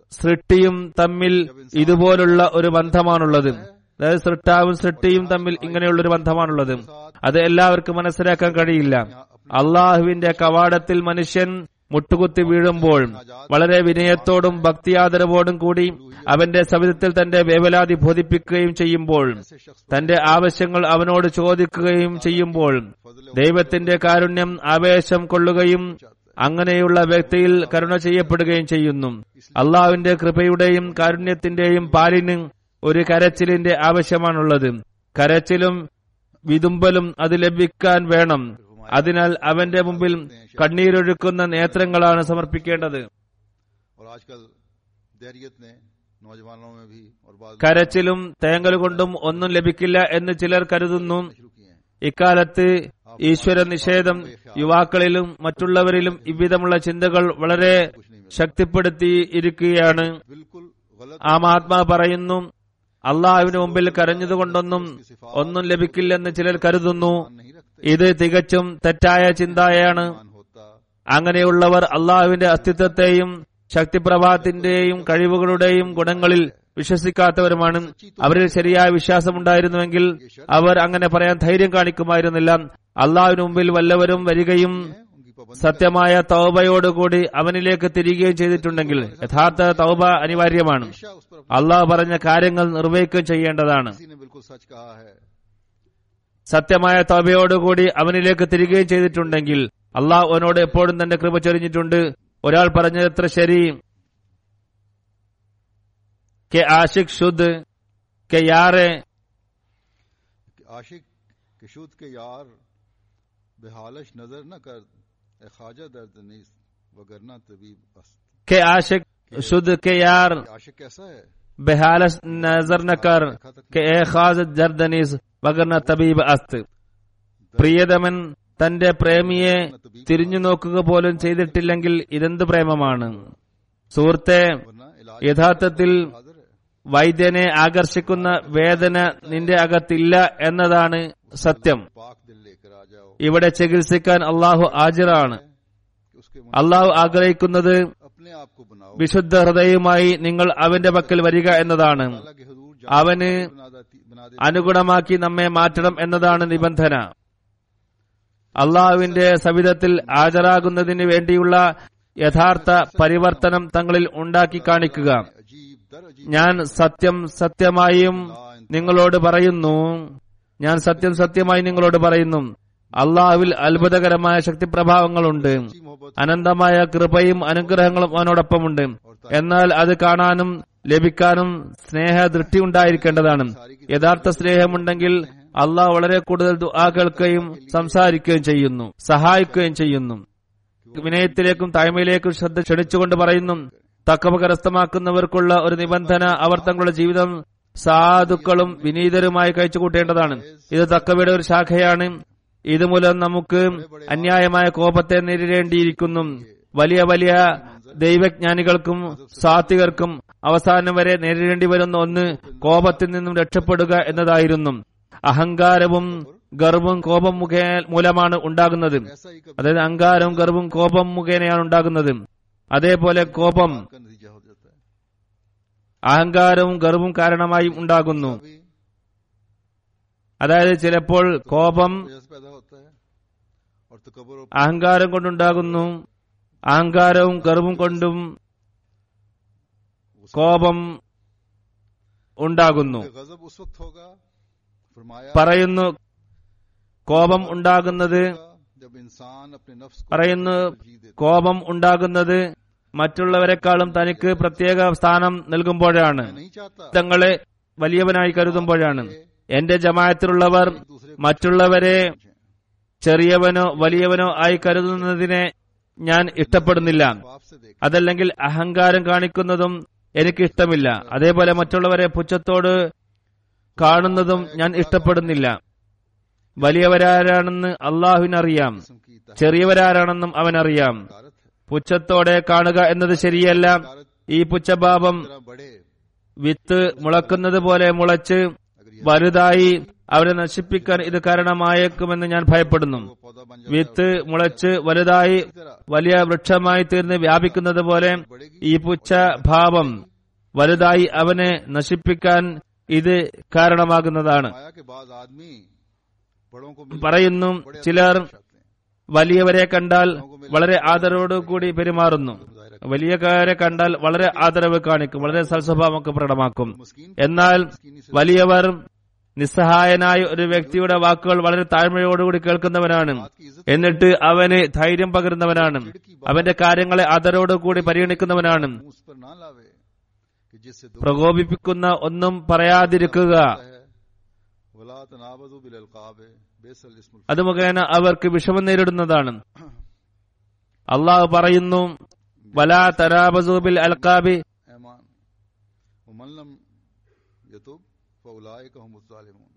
Speaker 2: സൃഷ്ടിയും തമ്മിൽ ഇതുപോലുള്ള ഒരു ബന്ധമാണുള്ളത് അതായത് സൃഷ്ടാവും സൃഷ്ടിയും തമ്മിൽ ഇങ്ങനെയുള്ള ഒരു ബന്ധമാണുള്ളത് അത് എല്ലാവർക്കും മനസ്സിലാക്കാൻ കഴിയില്ല അള്ളാഹുവിന്റെ കവാടത്തിൽ മനുഷ്യൻ മുട്ടുകുത്തി വീഴുമ്പോൾ വളരെ വിനയത്തോടും ഭക്തിയാദരവോടും കൂടി അവന്റെ സവിധത്തിൽ തന്റെ വേവലാതി ബോധിപ്പിക്കുകയും ചെയ്യുമ്പോൾ തന്റെ ആവശ്യങ്ങൾ അവനോട് ചോദിക്കുകയും ചെയ്യുമ്പോൾ ദൈവത്തിന്റെ കാരുണ്യം ആവേശം കൊള്ളുകയും അങ്ങനെയുള്ള വ്യക്തിയിൽ കരുണ ചെയ്യപ്പെടുകയും ചെയ്യുന്നു അള്ളാഹുവിന്റെ കൃപയുടെയും കാരുണ്യത്തിന്റെയും പാലിന് ഒരു കരച്ചിലിന്റെ ആവശ്യമാണുള്ളത് കരച്ചിലും വിതുമ്പലും അത് ലഭിക്കാൻ വേണം അതിനാൽ അവന്റെ മുമ്പിൽ കണ്ണീരൊഴുക്കുന്ന നേത്രങ്ങളാണ് സമർപ്പിക്കേണ്ടത്
Speaker 1: और आजकल दैरियत ने नौजवानों में भी और बाद
Speaker 2: കരച്ചിലും തേങ്ങൽ കൊണ്ടും ഒന്നും ലഭിക്കില്ല എന്ന് ചിലർ കരുതുന്നു
Speaker 1: शुरू किए हैं
Speaker 2: ഇക്കാലത്ത് ഈശ്വര നിഷേധം യുവാക്കളിലും മറ്റുള്ളവരിലും ഇவ்விധമുള്ള ചിന്തകൾ വളരെ ശക്തിപ്പെടുത്തിയിരിക്കുകയാണ്
Speaker 1: बिल्कुल गलत
Speaker 2: ആ മഹാത്മാ പറയുന്നു അള്ളാഹുവിന് മുമ്പിൽ കരഞ്ഞതുകൊണ്ടൊന്നും ഒന്നും ലഭിക്കില്ലെന്ന് ചിലർ കരുതുന്നു
Speaker 1: नहीं रखते
Speaker 2: ഇത് തികച്ചും തെറ്റായ ചിന്തയാണ്
Speaker 1: मान होता
Speaker 2: അങ്ങനെയുള്ളവർ അള്ളാഹുവിന്റെ അസ്തിത്വത്തെയും ശക്തിപ്രഭാത്തിന്റെയും കഴിവുകളുടെയും ഗുണങ്ങളിൽ വിശ്വസിക്കാത്തവരുമാണ് അവരിൽ ശരിയായ വിശ്വാസമുണ്ടായിരുന്നുവെങ്കിൽ അവർ അങ്ങനെ പറയാൻ ധൈര്യം കാണിക്കുമായിരുന്നില്ല അള്ളാഹുവിന് മുമ്പിൽ വല്ലവരും വരികയും
Speaker 1: उनकी पाबंदी
Speaker 2: സത്യമായ തൗബയോടുകൂടി അവനിലേക്ക് തിരികുകയും ചെയ്തിട്ടുണ്ടെങ്കിൽ യഥാർത്ഥ തൗബ അനിവാര്യമാണ്
Speaker 1: हमेशा उस पर
Speaker 2: അള്ളാഹ് പറഞ്ഞ കാര്യങ്ങൾ നിർവഹിക്കുകയും ചെയ്യേണ്ടതാണ്
Speaker 1: किसी ने बिल्कुल सच कहा है
Speaker 2: സത്യമായ തൗബയോടുകൂടി അവനിലേക്ക് തിരികുകയും ചെയ്തിട്ടുണ്ടെങ്കിൽ അള്ളാഹ് അവനോട് എപ്പോഴും തന്റെ കൃപ ചൊരിഞ്ഞിട്ടുണ്ട് ഒരാൾ പറഞ്ഞത് എത്ര ശരി കെ ആഷിഖ് ശുദ്ധ് കെ യാറെ
Speaker 1: कि आशिक के शुद्ध के यार बेहालश नजर न कर ए ख्वाजा दर्द नीस वगरना तबीब अस्त
Speaker 2: കെ ആഷിഖ് ശുദ്ധ് കെ യാർ
Speaker 1: ये आशिक कैसा है
Speaker 2: ബെഹാലസ് നസർ നക്കർ കെ എ ഖാസ് ജർദനീസ് വകർന തബീബ് അസ്ത് പ്രിയതമൻ തന്റെ പ്രേമിയെ തിരിഞ്ഞു നോക്കുക പോലും ചെയ്തിട്ടില്ലെങ്കിൽ ഇതെന്ത് പ്രേമമാണ് സുഹൃത്തെ
Speaker 1: वरना इलाज
Speaker 2: യഥാർത്ഥത്തിൽ
Speaker 1: हाजिर है
Speaker 2: വൈദ്യനെ ആകർഷിക്കുന്ന വേദന നിന്റെ അകത്തില്ല എന്നതാണ് സത്യം
Speaker 1: पाक दिल लेकर आ जाओ
Speaker 2: ഇവിടെ ചികിത്സിക്കാൻ അള്ളാഹു ആജിറാണ്
Speaker 1: कि उसके मुंह
Speaker 2: അള്ളാഹു ആഗ്രഹിക്കുന്നത്
Speaker 1: अपने आप को बनाओ
Speaker 2: വിശുദ്ധ ഹൃദയവുമായി നിങ്ങൾ അവന്റെ പക്കൽ വരിക എന്നതാണ്
Speaker 1: अल्लाह के हजूर
Speaker 2: അവന്
Speaker 1: बना देती बना दे
Speaker 2: അനുഗുണമാക്കി നമ്മെ മാറ്റണം എന്നതാണ് നിബന്ധന അള്ളാഹുവിന്റെ സവിധത്തിൽ ഹാജരാകുന്നതിന് വേണ്ടിയുള്ള യഥാർത്ഥ പരിവർത്തനം തങ്ങളിൽ ഉണ്ടാക്കി കാണിക്കുക
Speaker 1: अजीब दर अजीब
Speaker 2: ഞാൻ സത്യം സത്യമായും നിങ്ങളോട് പറയുന്നു ഞാൻ സത്യം സത്യമായി നിങ്ങളോട് പറയുന്നു അള്ളാഹുവിൽ അത്ഭുതകരമായ ശക്തിപ്രഭാവങ്ങളുണ്ട്
Speaker 1: मोहब्बत
Speaker 2: അനന്തമായ കൃപയും അനുഗ്രഹങ്ങളും അവനോടൊപ്പമുണ്ട് എന്നാൽ അത് കാണാനും ലഭിക്കാനും സ്നേഹ ദൃഷ്ടി ഉണ്ടായിരിക്കേണ്ടതാണ് യഥാർത്ഥ സ്നേഹമുണ്ടെങ്കിൽ അള്ളാഹ് വളരെ കൂടുതൽ ദുആ കേൾക്കുകയും സംസാരിക്കുകയും ചെയ്യുന്നു സഹായിക്കുകയും ചെയ്യുന്നു വിനയത്തിലേക്കും താഴ്മയിലേക്കും ശ്രദ്ധ ക്ഷണിച്ചുകൊണ്ട് പറയുന്നു തക്കവ കരസ്ഥമാക്കുന്നവർക്കുള്ള ഒരു നിബന്ധന അവർ തങ്ങളുടെ ജീവിതം സാധുക്കളും വിനീതരുമായി കഴിച്ചുകൂട്ടേണ്ടതാണ് ഇത് തക്കവയുടെ ഒരു ശാഖയാണ് ഇതുമൂലം നമുക്ക് അന്യായമായ കോപത്തെ നേരിടേണ്ടിയിരിക്കുന്നു വലിയ വലിയ ദൈവജ്ഞാനികൾക്കും സാത്വികർക്കും അവസാനം വരെ നേരിടേണ്ടി വരുന്ന ഒന്ന് കോപത്തിൽ നിന്നും രക്ഷപ്പെടുക എന്നതായിരുന്നു അഹങ്കാരവും ഗർവും കോപം മുഖേ മൂലമാണ് ഉണ്ടാകുന്നത്
Speaker 1: ऐसा ही कभी
Speaker 2: അതായത് അഹങ്കാരവും ഗർവും കോപം മുഖേനയാണ് ഉണ്ടാകുന്നത് അതേപോലെ കോപം
Speaker 1: का नतीजा हो जाता है
Speaker 2: അഹങ്കാരവും ഗർവും കാരണമായും ഉണ്ടാകുന്നു
Speaker 1: अभी
Speaker 2: അതായത് ചിലപ്പോൾ കോപം
Speaker 1: वजह से पैदा होता है और तकबर और
Speaker 2: അഹങ്കാരം കൊണ്ടുണ്ടാകുന്നു അഹങ്കാരവും ഗർവും കൊണ്ടും കോപം ഉണ്ടാകുന്നു
Speaker 1: गजब उस वक्त होगा फरमाया
Speaker 2: പറയുന്നു കോപം ഉണ്ടാകുന്നത്
Speaker 1: जब इंसान अपने नफ्स को
Speaker 2: പറയുന്നു
Speaker 1: जी देता
Speaker 2: കോപം ഉണ്ടാകുന്നത് മറ്റുള്ളവരെക്കാളും തനിക്ക് പ്രത്യേക സ്ഥാനം നൽകുമ്പോഴാണ്
Speaker 1: है। नहीं चाहता
Speaker 2: തങ്ങളെ വലിയവനായി കരുതുമ്പോഴാണ് എന്റെ ജമായത്തിലുള്ളവർ മറ്റുള്ളവരെ ചെറിയവനോ വലിയവനോ ആയി കരുതുന്നതിനെ ഞാൻ ഇഷ്ടപ്പെടുന്നില്ല
Speaker 1: बाप से देख
Speaker 2: അതല്ലെങ്കിൽ അഹങ്കാരം കാണിക്കുന്നതും എനിക്ക് ഇഷ്ടമില്ല അതേപോലെ മറ്റുള്ളവരെ പുച്ഛത്തോട് കാണുന്നതും ഞാൻ ഇഷ്ടപ്പെടുന്നില്ല വലിയവരാരാണെന്ന് അള്ളാഹുവിനറിയാം
Speaker 1: किस्म की
Speaker 2: ചെറിയവരാരാണെന്നും അവനറിയാം
Speaker 1: ताकत है
Speaker 2: പുച്ഛത്തോടെ കാണുക എന്നത് ശരിയല്ല ഈ പുച്ഛഭാവം
Speaker 1: तरह बड़े
Speaker 2: വിത്ത് മുളക്കുന്നത് പോലെ മുളച്ച്
Speaker 1: अगर
Speaker 2: വലുതായി അവരെ നശിപ്പിക്കാൻ ഇത് കാരണമായേക്കുമെന്ന് ഞാൻ ഭയപ്പെടുന്നു
Speaker 1: वो पौधा बन जाता
Speaker 2: വിത്ത് മുളച്ച് വലുതായി വലിയ വൃക്ഷമായി തീർന്ന് വ്യാപിക്കുന്നത് പോലെ ഈ പുച്ഛ ഭാവം വലുതായി അവനെ നശിപ്പിക്കാൻ ഇത് കാരണമാകുന്നതാണ്
Speaker 1: आया के बाद आदमी बड़ों को मिल
Speaker 2: പറയുന്നു ചിലർ വലിയവരെ കണ്ടാൽ വളരെ ആദരവോടുകൂടി പെരുമാറുന്നു വലിയകാരെ കണ്ടാൽ വളരെ ആദരവ് കാണിക്കും വളരെ സൽസ്വഭാവമൊക്കെ പ്രകടമാക്കും
Speaker 1: मस्कीन
Speaker 2: എന്നാൽ വലിയവർ നിസ്സഹായനായ ഒരു വ്യക്തിയുടെ വാക്കുകൾ വളരെ താഴ്മയോടുകൂടി കേൾക്കുന്നവനാണ് എന്നിട്ട് അവന് ധൈര്യം പകരുന്നവനാണ് അവന്റെ കാര്യങ്ങളെ ആദരവോടുകൂടി പരിഗണിക്കുന്നവനാണ്
Speaker 1: मुंह उस पर ना लावे कि जिससे दुख
Speaker 2: പ്രകോപിപ്പിക്കുന്ന ഒന്നും പറയാതിരിക്കുക
Speaker 1: है वला तनाबजु बिल अलकाब बेसल इस्मुल
Speaker 2: അത് മുഖേന അവർക്ക് വിഷമം നേരിടുന്നതാണ് അള്ളാഹു പറയുന്നു വലാ തരാബസൂബിൽ അൽക്കാബി
Speaker 1: ऐमान वमन लम यतुब फउलाइक हुमुज जालिमून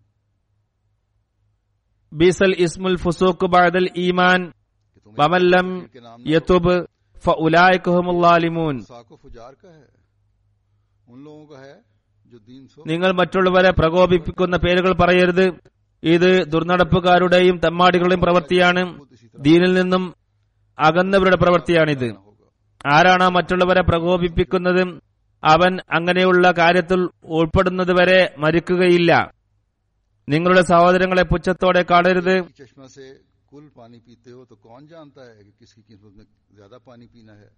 Speaker 2: ബീസൽ ഇസ്മുൽ ഫുസൂഖ് ബഅദൽ ഈമാൻ
Speaker 1: कि तुम
Speaker 2: വമല്ലം
Speaker 1: के नाम
Speaker 2: യതുബ് ഫഉലായികഹുമുല്ലാലിമൂൻ
Speaker 1: साको फुजार का है उन लोगों का है जो दीन सो
Speaker 2: നിങ്ങൾ മറ്റുള്ളവരെ പ്രകോപിപ്പിക്കുന്ന പേരുകൾ പറയരുത് ഇത് ദുർനടപ്പുകാരുടെയും തെമ്മാടികളുടെയും പ്രവൃത്തിയാണ് ദീനിൽ നിന്നും അകന്നവരുടെ പ്രവൃത്തിയാണിത്
Speaker 1: होगा
Speaker 2: ആരാണ് ആ മറ്റുള്ളവരെ പ്രകോപിപ്പിക്കുന്നത് അവൻ അങ്ങനെയുള്ള കാര്യത്തിൽ ഉൾപ്പെടുന്നതുവരെ മരിക്കുകയില്ല നിങ്ങളുടെ സഹോദരങ്ങളെ പുച്ഛത്തോടെ കാണരുത്
Speaker 1: की चश्मा से कुल पानी पीते हो तो कौन जानता है कि किसकी किस्मत में ज्यादा पानी पीना है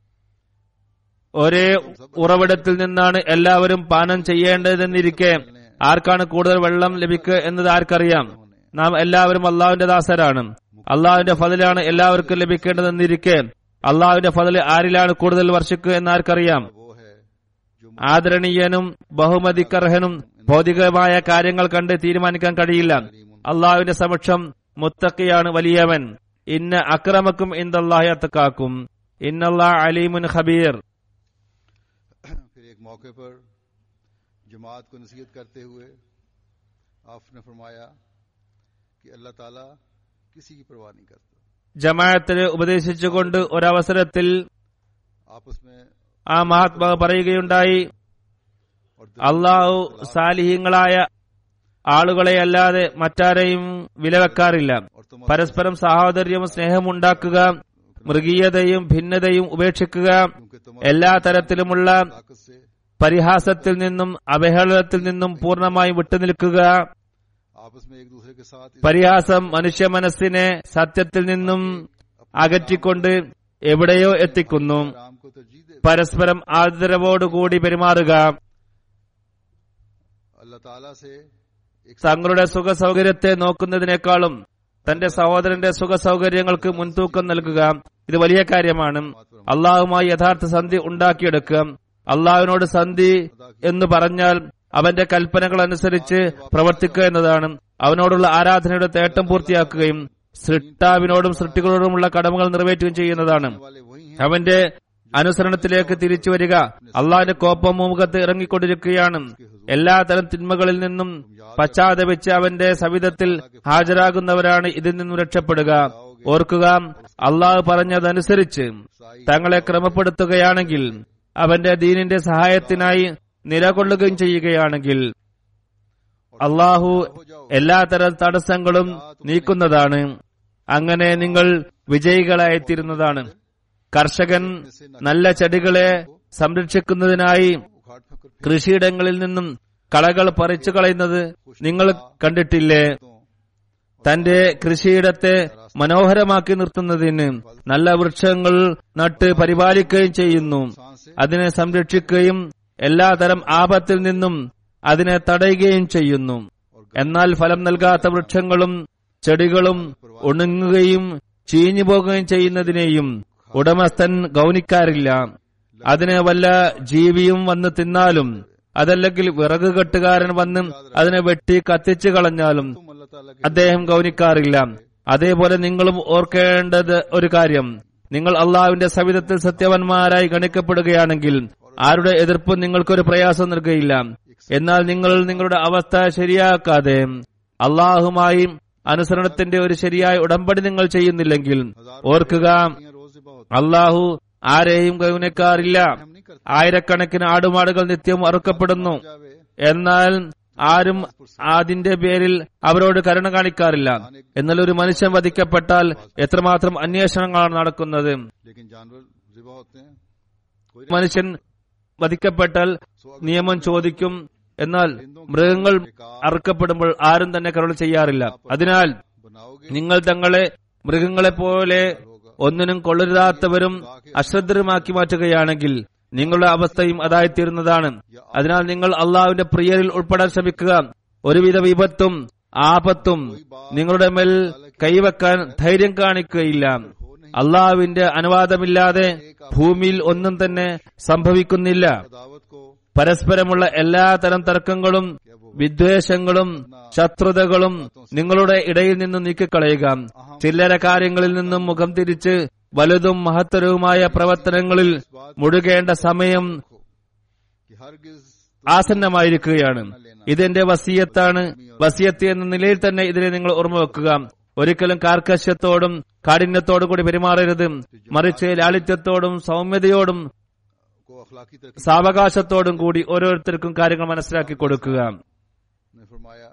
Speaker 2: ഒരേ ഉറവിടത്തിൽ നിന്നാണ് എല്ലാവരും പാനം ചെയ്യേണ്ടതെന്നിരിക്കെ ആർക്കാണ് കൂടുതൽ വെള്ളം ലഭിക്കുക എന്നത് ആർക്കറിയാം നാം എല്ലാവരും അള്ളാഹുവിന്റെ ദാസരാണ് അള്ളാഹുവിന്റെ ഫതിലാണ് എല്ലാവർക്കും ലഭിക്കേണ്ടതെന്നിരിക്കെ അള്ളാഹുവിന്റെ ഫതില് ആരിലാണ് കൂടുതൽ വർഷിക്കുക എന്ന് ആർക്കറിയാം
Speaker 1: वो है जो
Speaker 2: ആദരണീയനും ബഹുമതിക്കർഹനും ഭൗതികമായ കാര്യങ്ങൾ കണ്ട് തീരുമാനിക്കാൻ കഴിയില്ല അള്ളാഹുവിന്റെ സമക്ഷം മുത്തക്കിയാണ് വലിയവൻ ഇന്ന അക്രമക്കും ഇന്ദല്ലാഹി അത്തക്കാക്കും ഇന്നല്ലാ അലീമുൻ ഖബീർ
Speaker 1: फिर एक मौके पर जमात को नसीहत करते हुए आपने फरमाया कि अल्लाह ताला किसी की परवाह नहीं करता
Speaker 2: ജമാഅത്തിന് ഉപദേശിച്ചുകൊണ്ട് ഒരവസരത്തിൽ
Speaker 1: आपस में
Speaker 2: ആ മഹാത്മാവ് പറയുകയുണ്ടായി
Speaker 1: और
Speaker 2: അള്ളാഹു സാലിഹ്യങ്ങളായ ആളുകളെ അല്ലാതെ മറ്റാരെയും വിലവെക്കാറില്ല
Speaker 1: और तुम
Speaker 2: പരസ്പരം സാഹോദര്യവും സ്നേഹവും ഉണ്ടാക്കുക മൃഗീയതയും ഭിന്നതയും ഉപേക്ഷിക്കുക
Speaker 1: क्योंकि तुम
Speaker 2: എല്ലാ തരത്തിലുമുള്ള
Speaker 1: ताकत से
Speaker 2: പരിഹാസത്തിൽ നിന്നും അവഹേളനത്തിൽ നിന്നും പൂർണ്ണമായും വിട്ടുനിൽക്കുക
Speaker 1: आपस में एक दूसरे के साथ इस
Speaker 2: പരിഹാസം മനുഷ്യ മനസ്സിനെ സത്യത്തിൽ നിന്നും അകറ്റിക്കൊണ്ട് എവിടെയോ എത്തിക്കുന്നു
Speaker 1: राम को तरजीह दे
Speaker 2: പരസ്പരം ആദരവോടുകൂടി പെരുമാറുക
Speaker 1: अल्लाह ताला से एक
Speaker 2: തങ്ങളുടെ സുഖ സൗകര്യത്തെ നോക്കുന്നതിനേക്കാളും തന്റെ സഹോദരന്റെ സുഖ സൗകര്യങ്ങൾക്ക് മുൻതൂക്കം നൽകുക ഇത് വലിയ കാര്യമാണ് അള്ളാഹുമായി യഥാർത്ഥ സന്ധി ഉണ്ടാക്കിയെടുക്കുക അള്ളാഹുവിനോട് സന്ധി എന്ന് പറഞ്ഞാൽ അവന്റെ കൽപ്പനകൾ അനുസരിച്ച് പ്രവർത്തിക്കുക എന്നതാണ് അവനോടുള്ള ആരാധനയുടെ തേട്ടം പൂർത്തിയാക്കുകയും സൃഷ്ടാവിനോടും സൃഷ്ടികളോടുമുള്ള കടമകൾ നിറവേറ്റുകയും ചെയ്യുന്നതാണ്
Speaker 1: वाले वही हैं
Speaker 2: അവന്റെ അനുസരണത്തിലേക്ക് തിരിച്ചു വരിക അള്ളാഹിന്റെ കോപ്പം മുഖത്ത് ഇറങ്ങിക്കൊണ്ടിരിക്കുകയാണ് എല്ലാ തരം തിന്മകളിൽ നിന്നും പശ്ചാത്തപിച്ച് അവന്റെ സവിധത്തിൽ ഹാജരാകുന്നവരാണ് ഇതിൽ നിന്നും രക്ഷപ്പെടുക ഓർക്കുക അള്ളാഹു പറഞ്ഞതനുസരിച്ച് തങ്ങളെ ക്രമപ്പെടുത്തുകയാണെങ്കിൽ അവന്റെ ദീനിന്റെ സഹായത്തിനായി നിലകൊള്ളുകയും ചെയ്യുകയാണെങ്കിൽ അള്ളാഹു എല്ലാത്തരം തടസ്സങ്ങളും നീക്കുന്നതാണ് അങ്ങനെ നിങ്ങൾ വിജയികളായിത്തീരുന്നതാണ് കർഷകൻ നല്ല ചെടികളെ സംരക്ഷിക്കുന്നതിനായി
Speaker 1: उखाड़ फेंक कर
Speaker 2: കൃഷിയിടങ്ങളിൽ നിന്നും കളകൾ പറിച്ചു കളയുന്നത് നിങ്ങൾ കണ്ടിട്ടില്ലേ തന്റെ കൃഷിയിടത്തെ മനോഹരമാക്കി നിർത്തുന്നതിന് നല്ല വൃക്ഷങ്ങൾ നട്ട് പരിപാലിക്കുകയും ചെയ്യുന്നു അതിനെ സംരക്ഷിക്കുകയും എല്ലാതരം ആപത്തിൽ നിന്നും അതിനെ തടയുകയും ചെയ്യുന്നു എന്നാൽ ഫലം നൽകാത്ത വൃക്ഷങ്ങളും ചെടികളും ഉണങ്ങുകയും ചീഞ്ഞു പോകുകയും ചെയ്യുന്നതിനെയും ഉടമസ്ഥൻ ഗൗനിക്കാറില്ല അതിനെ വല്ല ജീവിയും വന്ന് തിന്നാലും അതല്ലെങ്കിൽ വിറക് കെട്ടുകാരൻ വന്ന് അതിനെ വെട്ടി കത്തിച്ചു കളഞ്ഞാലും
Speaker 1: तुम अल्लाह ताला के
Speaker 2: അദ്ദേഹം ഗൗനിക്കാറില്ല അതേപോലെ നിങ്ങളും ഓർക്കേണ്ടത് ഒരു കാര്യം നിങ്ങൾ അള്ളാഹുവിന്റെ സവിധത്തിൽ സത്യവന്മാരായി ഗണിക്കപ്പെടുകയാണെങ്കിൽ ആരുടെ എതിർപ്പും നിങ്ങൾക്കൊരു പ്രയാസം നൽകുകയില്ല എന്നാൽ നിങ്ങൾ നിങ്ങളുടെ അവസ്ഥ ശരിയാക്കാതെ അള്ളാഹുമായി അനുസരണത്തിന്റെ ഒരു ശരിയായ ഉടമ്പടി നിങ്ങൾ ചെയ്യുന്നില്ലെങ്കിൽ ഓർക്കുക
Speaker 1: यहाँ रोज जिबा होता
Speaker 2: അള്ളാഹു ആരെയും ഗൗനിക്കാറില്ല
Speaker 1: हम नहीं करते
Speaker 2: ആയിരക്കണക്കിന് ആടുമാടുകൾ നിത്യം അറുക്കപ്പെടുന്നു
Speaker 1: जावे
Speaker 2: എന്നാൽ ആരും അതിന്റെ പേരിൽ അവരോട് കരുണ കാണിക്കാറില്ല എന്നാൽ ഒരു മനുഷ്യൻ വധിക്കപ്പെട്ടാൽ എത്രമാത്രം അന്വേഷണങ്ങളാണ് നടക്കുന്നത്
Speaker 1: लेकिन जानवर जिबा होते हैं कोई
Speaker 2: മനുഷ്യൻ വധിക്കപ്പെട്ടാൽ നിയമം ചോദിക്കും എന്നാൽ മൃഗങ്ങൾ അറുക്കപ്പെടുമ്പോൾ ആരും തന്നെ കരുണ ചെയ്യാറില്ല അതിനാൽ
Speaker 1: बनाओगे
Speaker 2: നിങ്ങൾ തങ്ങളെ മൃഗങ്ങളെ പോലെ ഒന്നിനും കൊള്ളരുതാത്തവരും അശ്രദ്ധരുമാക്കി മാറ്റുകയാണെങ്കിൽ നിങ്ങളുടെ അവസ്ഥയും അതായിത്തീരുന്നതാണ് അതിനാൽ നിങ്ങൾ അള്ളാഹുവിന്റെ പ്രിയരിൽ ഉൾപ്പെടാൻ ശ്രമിക്കുക ഒരുവിധ വിപത്തും ആപത്തും നിങ്ങളുടെ മേൽ കൈവെക്കാൻ ധൈര്യം കാണിക്കുകയില്ല അള്ളാഹുവിന്റെ അനുവാദമില്ലാതെ ഭൂമിയിൽ ഒന്നും തന്നെ സംഭവിക്കുന്നില്ല
Speaker 1: दावत को
Speaker 2: പരസ്പരമുള്ള എല്ലാ തരം തർക്കങ്ങളും വിദ്വേഷങ്ങളും ശത്രുതകളും നിങ്ങളുടെ ഇടയിൽ നിന്നും നീക്കിക്കളയുക ചില്ലറ കാര്യങ്ങളിൽ നിന്നും മുഖം തിരിച്ച് വലുതും മഹത്തരവുമായ പ്രവർത്തനങ്ങളിൽ മുഴുകേണ്ട സമയം
Speaker 1: कि हरगिज
Speaker 2: ആസന്നമായിരിക്കുകയാണ് ഇതെന്റെ വസീയത്താണ് വസീയത്ത് എന്ന നിലയിൽ തന്നെ ഇതിനെ നിങ്ങൾ ഓർമ്മ വെക്കുക ഒരിക്കലും കാർക്കശ്യത്തോടും കാഠിന്യത്തോടും കൂടി പെരുമാറരുത് മറിച്ച് ലാളിത്യത്തോടും സൗമ്യതയോടും
Speaker 1: को अखलाकी तरक्की
Speaker 2: സാവകാശത്തോടും കൂടി ഓരോരുത്തർക്കും കാര്യങ്ങൾ മനസ്സിലാക്കി കൊടുക്കുക
Speaker 1: ने फरमाया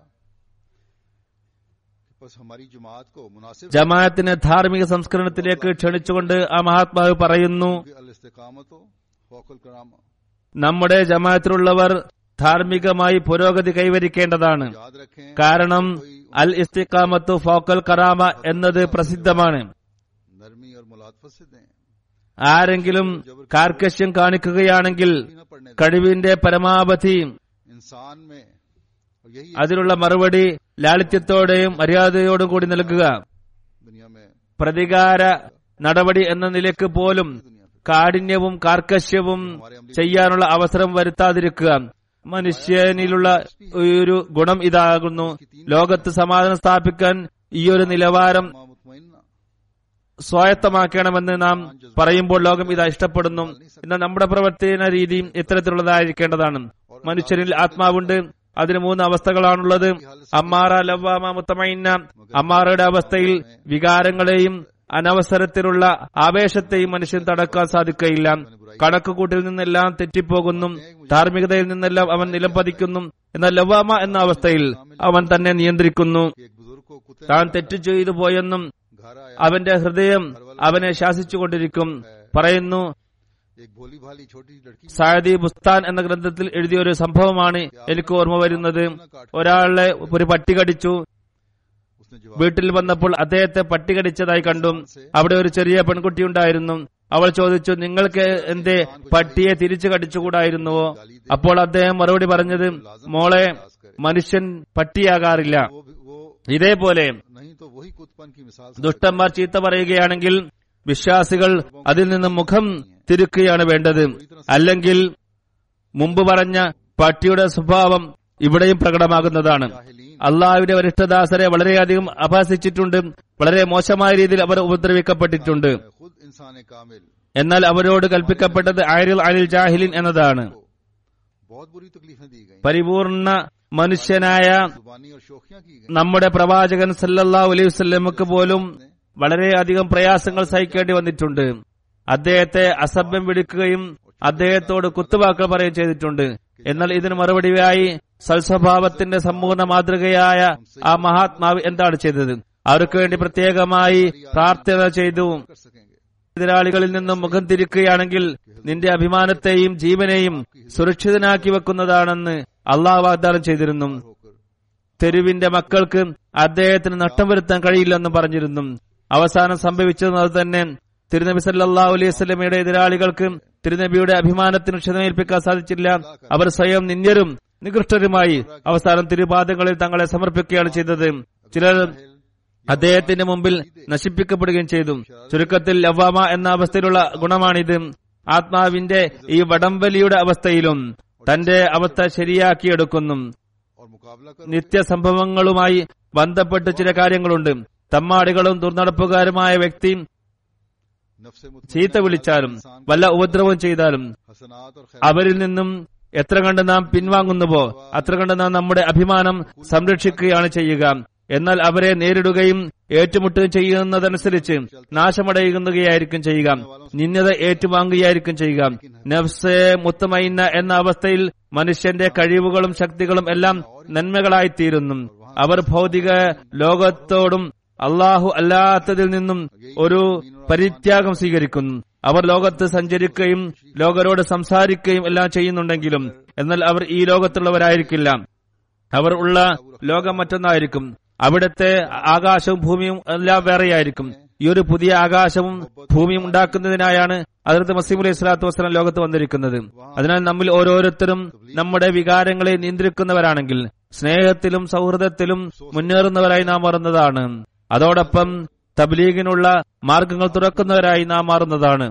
Speaker 1: कि बस हमारी जमात को मुनासिब
Speaker 2: ജമാഅത്തിനെ ധാർമ്മിക സംസ്കരണത്തിലേക്ക് ക്ഷണിച്ചുകൊണ്ട് ആ മഹാത്മാവ് പറയുന്നു
Speaker 1: अल इस्तिकामतो फौकुल करामा
Speaker 2: നമ്മുടെ ജമാഅത്തിലുള്ളവർ ധാർമ്മികമായി പുരോഗതി കൈവരിക്കേണ്ടതാണ്
Speaker 1: याद रखें
Speaker 2: കാരണം അൽ ഇസ്തിഖാമത്തു ഫോക്കൽ കറാമ എന്നത് പ്രസിദ്ധമാണ്
Speaker 1: नरमी और मुलातफत से दें
Speaker 2: ആരെങ്കിലും കാർക്കശ്യം കാണിക്കുകയാണെങ്കിൽ
Speaker 1: न पढ़ने दें
Speaker 2: കഴിവിന്റെ പരമാവധി
Speaker 1: इंसान में और यही
Speaker 2: അതിനുള്ള മറുപടി ലാളിത്യത്തോടെയും മര്യാദയോടും കൂടി നൽകുക
Speaker 1: दुनिया में
Speaker 2: പ്രതികാര നടപടി എന്ന നിലയ്ക്ക് പോലും കാഠിന്യവും കാർക്കശ്യവും ചെയ്യാനുള്ള അവസരം വരുത്താതിരിക്കുക മനുഷ്യനിലുള്ള ഒരു ഗുണം ഇതാകുന്നു ലോകത്ത് സമാധാനം സ്ഥാപിക്കാൻ ഈ ഒരു നിലവാരം
Speaker 1: मां मुतमइन्ना
Speaker 2: സ്വായത്തമാക്കണമെന്ന് നാം പറയുമ്പോൾ ലോകം ഇത് ഇഷ്ടപ്പെടുന്നു എന്നാൽ നമ്മുടെ പ്രവർത്തന രീതിയും ഇത്തരത്തിലുള്ളതായിരിക്കേണ്ടതാണ് മനുഷ്യരിൽ ആത്മാവുണ്ട് അതിന് മൂന്ന് അവസ്ഥകളാണുള്ളത് അമ്മാറ ലവ്വാമ മുത്തമൈന്ന അമ്മാറയുടെ അവസ്ഥയിൽ വികാരങ്ങളെയും അനവസരത്തിലുള്ള ആവേശത്തെയും മനുഷ്യൻ തടക്കാൻ സാധിക്കുകയില്ല കണക്കുകൂട്ടിൽ നിന്നെല്ലാം തെറ്റിപ്പോകുന്നു ധാർമ്മികതയിൽ നിന്നെല്ലാം അവൻ നിലം പതിക്കുന്നു എന്നാൽ ലവാമ എന്ന അവസ്ഥയിൽ അവൻ തന്നെ നിയന്ത്രിക്കുന്നു
Speaker 1: कि एक बुजुर्ग को कुत्ते
Speaker 2: താൻ തെറ്റ് ചെയ്തു പോയെന്നും
Speaker 1: घर आया
Speaker 2: അവന്റെ ഹൃദയം അവനെ ശാസിച്ചുകൊണ്ടിരിക്കും പറയുന്നു
Speaker 1: एक भोली भाली छोटी सी लड़की
Speaker 2: സായദി ബുസ്താൻ എന്ന ഗ്രന്ഥത്തിൽ എഴുതിയ ഒരു സംഭവമാണ് എനിക്ക് ഓർമ്മ വരുന്നത് ഒരാളെ ഒരു പട്ടി കടിച്ചു
Speaker 1: उसने जवाब
Speaker 2: വീട്ടിൽ വന്നപ്പോൾ അദ്ദേഹത്തെ പട്ടി കടിച്ചതായി കണ്ടു അവിടെ ഒരു ചെറിയ പെൺകുട്ടി ഉണ്ടായിരുന്നു അവൾ ചോദിച്ചു നിങ്ങൾക്ക് എന്തേ പട്ടിയെ തിരിച്ചു കടിച്ചുകൂടായിരുന്നുവോ അപ്പോൾ അദ്ദേഹം മറുപടി പറഞ്ഞത് മോളെ മനുഷ്യൻ പട്ടിയാകാറില്ല
Speaker 1: वो भी- वो
Speaker 2: ഇതേപോലെ
Speaker 1: नहीं तो वही कुतपन की मिसाल से
Speaker 2: ദുഷ്ടന്മാർ ചീത്ത പറയുകയാണെങ്കിൽ വിശ്വാസികൾ അതിൽ നിന്ന് മുഖം തിരുക്കുകയാണ് വേണ്ടത് അല്ലെങ്കിൽ മുമ്പ് പറഞ്ഞ പട്ടിയുടെ സ്വഭാവം ഇവിടെയും പ്രകടമാകുന്നതാണ് അള്ളാഹുവിന്റെ വരിഷ്ഠദാസരെ വളരെയധികം അപഹസിച്ചിട്ടുണ്ട് വളരെ മോശമായ രീതിയിൽ അവർ ഉപദ്രവിക്കപ്പെട്ടിട്ടുണ്ട്
Speaker 1: खुद इंसान कामिल
Speaker 2: എന്നാൽ അവരോട് കൽപ്പിക്കപ്പെട്ടത് ആരിൽ അനിൽ ജാഹിലിൻ എന്നതാണ്
Speaker 1: को बहुत बुरी तकलीफें दी गई
Speaker 2: പരിപൂർണ മനുഷ്യനായ
Speaker 1: जुबानी और शोखियां की गई
Speaker 2: നമ്മുടെ പ്രവാചകൻ സല്ലല്ലാഹു അലൈഹി വസല്ലമക്ക് പോലും വളരെയധികം പ്രയാസങ്ങൾ സഹിക്കേണ്ടി വന്നിട്ടുണ്ട് അദ്ദേഹത്തെ അസഭ്യം വിളിക്കുകയും അദ്ദേഹത്തോട് കുത്തുവാക്കൾ പറയുകയും ചെയ്തിട്ടുണ്ട് എന്നാൽ ഇതിന് മറുപടിയായി സൽസ്വഭാവത്തിന്റെ സമ്പൂർണ്ണ മാതൃകയായ ആ മഹാത്മാവ് എന്താണ് ചെയ്തത് അവർക്ക് വേണ്ടി പ്രത്യേകമായി പ്രാർത്ഥന ചെയ്തു
Speaker 1: कर सकेंगे
Speaker 2: എതിരാളികളിൽ നിന്നും മുഖം തിരിക്കുകയാണെങ്കിൽ നിന്റെ അഭിമാനത്തെയും ജീവനെയും സുരക്ഷിതനാക്കി വെക്കുന്നതാണെന്ന് അള്ളാഹ് വാഗ്ദാനം ചെയ്തിരുന്നു
Speaker 1: होकर
Speaker 2: തെരുവിന്റെ മക്കൾക്ക് അദ്ദേഹത്തിന് നഷ്ടം വരുത്താൻ കഴിയില്ലെന്ന് പറഞ്ഞിരുന്നു അവസാനം സംഭവിച്ചത് അത് തന്നെ തിരുനബി സല്ലല്ലാഹു അലൈഹി വസല്ലമയുടെ എതിരാളികൾക്ക് തിരുനബിയുടെ അഭിമാനത്തിന് ക്ഷതമേൽപ്പിക്കാൻ സാധിച്ചില്ല അവർ സ്വയം നിന്യരും നികൃഷ്ടരുമായി അവസാനം തിരുപാദങ്ങളിൽ തങ്ങളെ സമർപ്പിക്കുകയാണ് ചെയ്തത് ചിലർ അദ്ദേഹത്തിന്റെ മുമ്പിൽ നശിപ്പിക്കപ്പെടുകയും ചെയ്തു ചുരുക്കത്തിൽ ലവ്വാമ എന്ന അവസ്ഥയിലുള്ള ഗുണമാണിത് ആത്മാവിന്റെ ഈ വടംവലിയുടെ അവസ്ഥയിലും തന്റെ അവസ്ഥ ശരിയാക്കിയെടുക്കുന്നു
Speaker 1: और मुकाबला कर
Speaker 2: നിത്യസംഭവങ്ങളുമായി ബന്ധപ്പെട്ട് ചില കാര്യങ്ങളുണ്ട് തമ്മാടികളും ദുർനടപ്പുകാരുമായ വ്യക്തി
Speaker 1: नफ्स
Speaker 2: ചീത്ത വിളിച്ചാലും വല്ല ഉപദ്രവവും ചെയ്താലും
Speaker 1: हसनात और खैर
Speaker 2: അവരിൽ നിന്നും എത്ര കണ്ട് നാം പിൻവാങ്ങുന്നുവോ അത്ര കണ്ട് നാം നമ്മുടെ അഭിമാനം സംരക്ഷിക്കുകയാണ് ചെയ്യുക എന്നാൽ അവരെ നേരിടുകയും ഏറ്റുമുട്ടുകയും ചെയ്യുന്നതനുസരിച്ച് നാശമടയുകയായിരിക്കും ചെയ്യുക നിന്ദത ഏറ്റുവാങ്ങുകയായിരിക്കും ചെയ്യുക നഫ്സെ മുത്തമൈന എന്ന അവസ്ഥയിൽ മനുഷ്യന്റെ കഴിവുകളും ശക്തികളും എല്ലാം നന്മകളായിത്തീരുന്നു അവർ ഭൗതിക ലോകത്തോടും അള്ളാഹു അല്ലാത്തതിൽ നിന്നും ഒരു പരിത്യാഗം സ്വീകരിക്കുന്നു അവർ ലോകത്ത് സഞ്ചരിക്കുകയും ലോകരോട് സംസാരിക്കുകയും എല്ലാം ചെയ്യുന്നുണ്ടെങ്കിലും എന്നാൽ അവർ ഈ ലോകത്തുള്ളവരായിരിക്കില്ല അവർ ഉള്ള ലോകം മറ്റൊന്നായിരിക്കും അവിടുത്തെ ആകാശവും ഭൂമിയും എല്ലാം വേറെയായിരിക്കും ഈ ഒരു പുതിയ ആകാശവും ഭൂമിയും ഉണ്ടാക്കുന്നതിനായാണ് അതിർത്ത് മസീം അലൈഹി സ്വലാത്തു വസ്സലാം ലോകത്ത് വന്നിരിക്കുന്നത് അതിനാൽ നമ്മിൽ ഓരോരുത്തരും നമ്മുടെ വികാരങ്ങളെ നിയന്ത്രിക്കുന്നവരാണെങ്കിൽ സ്നേഹത്തിലും സൗഹൃദത്തിലും മുന്നേറുന്നവരായി നാം മാറുന്നതാണ് അതോടൊപ്പം തബ്ലീഗിനുള്ള മാർഗങ്ങൾ തുറക്കുന്നവരായി നാം മാറുന്നതാണ്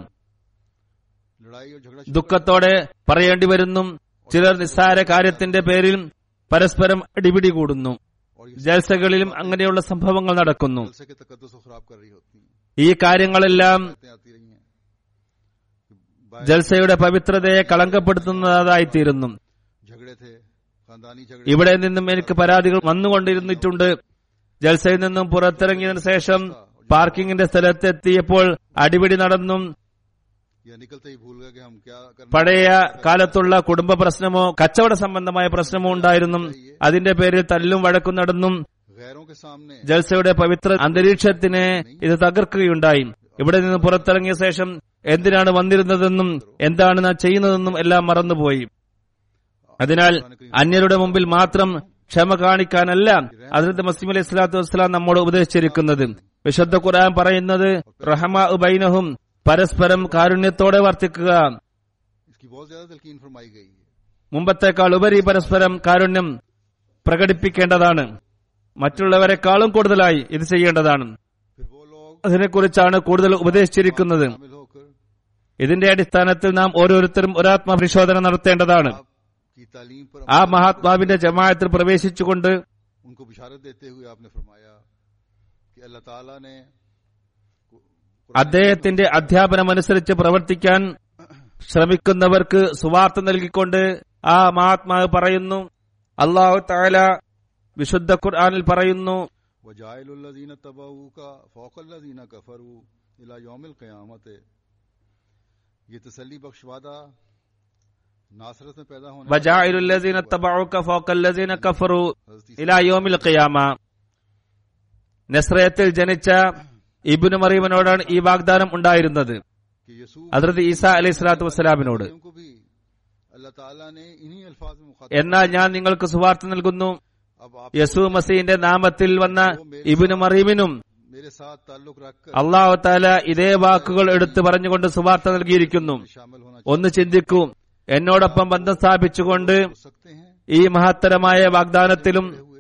Speaker 1: लड़ाई और झगड़ा
Speaker 2: ദുഃഖത്തോടെ പറയേണ്ടി വരുന്നു ചിലർ നിസ്സാര കാര്യത്തിന്റെ പേരിൽ പരസ്പരം അടിപിടി കൂടുന്നു
Speaker 1: और ये
Speaker 2: ജൽസകളിലും അങ്ങനെയുള്ള സംഭവങ്ങൾ നടക്കുന്നു
Speaker 1: जलसे के तकद्दुस को खराब कर रही होती हैं
Speaker 2: ഈ കാര്യങ്ങളെല്ലാം
Speaker 1: बातें आती रही हैं बाहर
Speaker 2: ജൽസയുടെ പവിത്രതയെ കളങ്കപ്പെടുത്തുന്നതായിത്തീരുന്നു
Speaker 1: झगड़े थे खानदानी झगड़े
Speaker 2: ഇവിടെ നിന്നും എനിക്ക് പരാതികൾ വന്നുകൊണ്ടിരുന്നിട്ടുണ്ട് ജൽസയിൽ നിന്നും പുറത്തിറങ്ങിയതിനു ശേഷം പാർക്കിങ്ങിന്റെ സ്ഥലത്തെത്തിയപ്പോൾ അടിപിടി നടന്നും
Speaker 1: या निकलते ही भूल गए कि हम क्या करना
Speaker 2: പഴയ കാലത്തുള്ള കുടുംബ പ്രശ്നമോ കച്ചവട സംബന്ധമായ പ്രശ്നമോ ഉണ്ടായിരുന്നു അതിന്റെ പേരിൽ തല്ലും വഴക്കും നടന്നും
Speaker 1: गैरों के सामने
Speaker 2: ജൽസയുടെ പവിത്ര അന്തരീക്ഷത്തിനെ ഇത് തകർക്കുകയുണ്ടായി ഇവിടെ നിന്ന് പുറത്തിറങ്ങിയ ശേഷം എന്തിനാണ് വന്നിരുന്നതെന്നും എന്താണ് നാം ചെയ്യുന്നതെന്നും എല്ലാം മറന്നുപോയി അതിനാൽ അന്യരുടെ മുമ്പിൽ മാത്രം ക്ഷമ കാണിക്കാനല്ല അതിർത്ത് മസീം അലൈഹി സ്വലാത്തു വസ്സലാം നമ്മോട് ഉപദേശിച്ചിരിക്കുന്നത് വിശുദ്ധ ഖുർആൻ പറയുന്നത് റഹമ ഉബൈനഹും പരസ്പരം കാരുണ്യത്തോടെ വർത്തിക്കുക
Speaker 1: इसकी बहुत ज्यादा तलकीन फरमाई गई है
Speaker 2: മുമ്പത്തേക്കാൾ ഉപരി പരസ്പരം കാരുണ്യം പ്രകടിപ്പിക്കേണ്ടതാണ് മറ്റുള്ളവരെക്കാളും കൂടുതലായി ഇത് ചെയ്യേണ്ടതാണ്
Speaker 1: फिर वो लोग
Speaker 2: അതിനെക്കുറിച്ചാണ് കൂടുതൽ ഉപദേശിച്ചിരിക്കുന്നത്
Speaker 1: शामिल होकर
Speaker 2: ഇതിന്റെ അടിസ്ഥാനത്തിൽ നാം ഓരോരുത്തരും ഒരാത്മപരിശോധന നടത്തേണ്ടതാണ്
Speaker 1: आपकी तालीम पर
Speaker 2: ആ മഹാത്മാവിന്റെ ജമാഅത്തിൽ പ്രവേശിച്ചുകൊണ്ട്
Speaker 1: उनको बिशारत देते हुए आपने फरमाया कि अल्लाह ताला ने
Speaker 2: അദ്ദേഹത്തിന്റെ അധ്യാപനമനുസരിച്ച് പ്രവർത്തിക്കാൻ ശ്രമിക്കുന്നവർക്ക് സുവാർത്ത നൽകിക്കൊണ്ട് ആ മഹാത്മാവ് പറയുന്നു അള്ളാഹു താല വിശുദ്ധ ഖുർആനിൽ പറയുന്നു
Speaker 1: वजाइलुल्लज़ीन तबऊ का फौकल्लज़ीन कफरू इला यौमिल क़यामत ये तसल्ली बख्श वादा नासरत में पैदा होने
Speaker 2: വജാഇലുല്ലസീന തബഉക ഫൗകല്ലസീന കഫറു ഇലാ യൗമിൽ ഖിയാമ നസ്രയത്തിൽ ജനിച്ച ഇബ്നു മറിയമിനോടാണ് ഈ വാഗ്ദാനം ഉണ്ടായിരുന്നത്
Speaker 1: कि यसू
Speaker 2: ഹദ്രത്ത് ഈസ അലൈഹി സ്വലാത്തു വസ്സലാമിനോട്
Speaker 1: को भी अल्लाह ताला ने इन्हीं अल्फाज में मुखातब
Speaker 2: എന്നാൽ ഞാൻ നിങ്ങൾക്ക് സുവാർത്ത നൽകുന്നു
Speaker 1: अब आप
Speaker 2: യസു മസീന്റെ നാമത്തിൽ വന്ന ഇബ്നു മറിയമിനും
Speaker 1: मेरे साथ ताल्लुक रखकर
Speaker 2: അള്ളാഹു താല ഇതേ വാക്കുകൾ എടുത്തു പറഞ്ഞുകൊണ്ട് സുവാർത്ത നൽകിയിരിക്കുന്നു
Speaker 1: शामिल होना
Speaker 2: ഒന്ന് ചിന്തിക്കൂ എന്നോടൊപ്പം ബന്ധം സ്ഥാപിച്ചുകൊണ്ട്
Speaker 1: हो सकते हैं
Speaker 2: ഈ മഹത്തരമായ വാഗ്ദാനത്തിലും
Speaker 1: हुए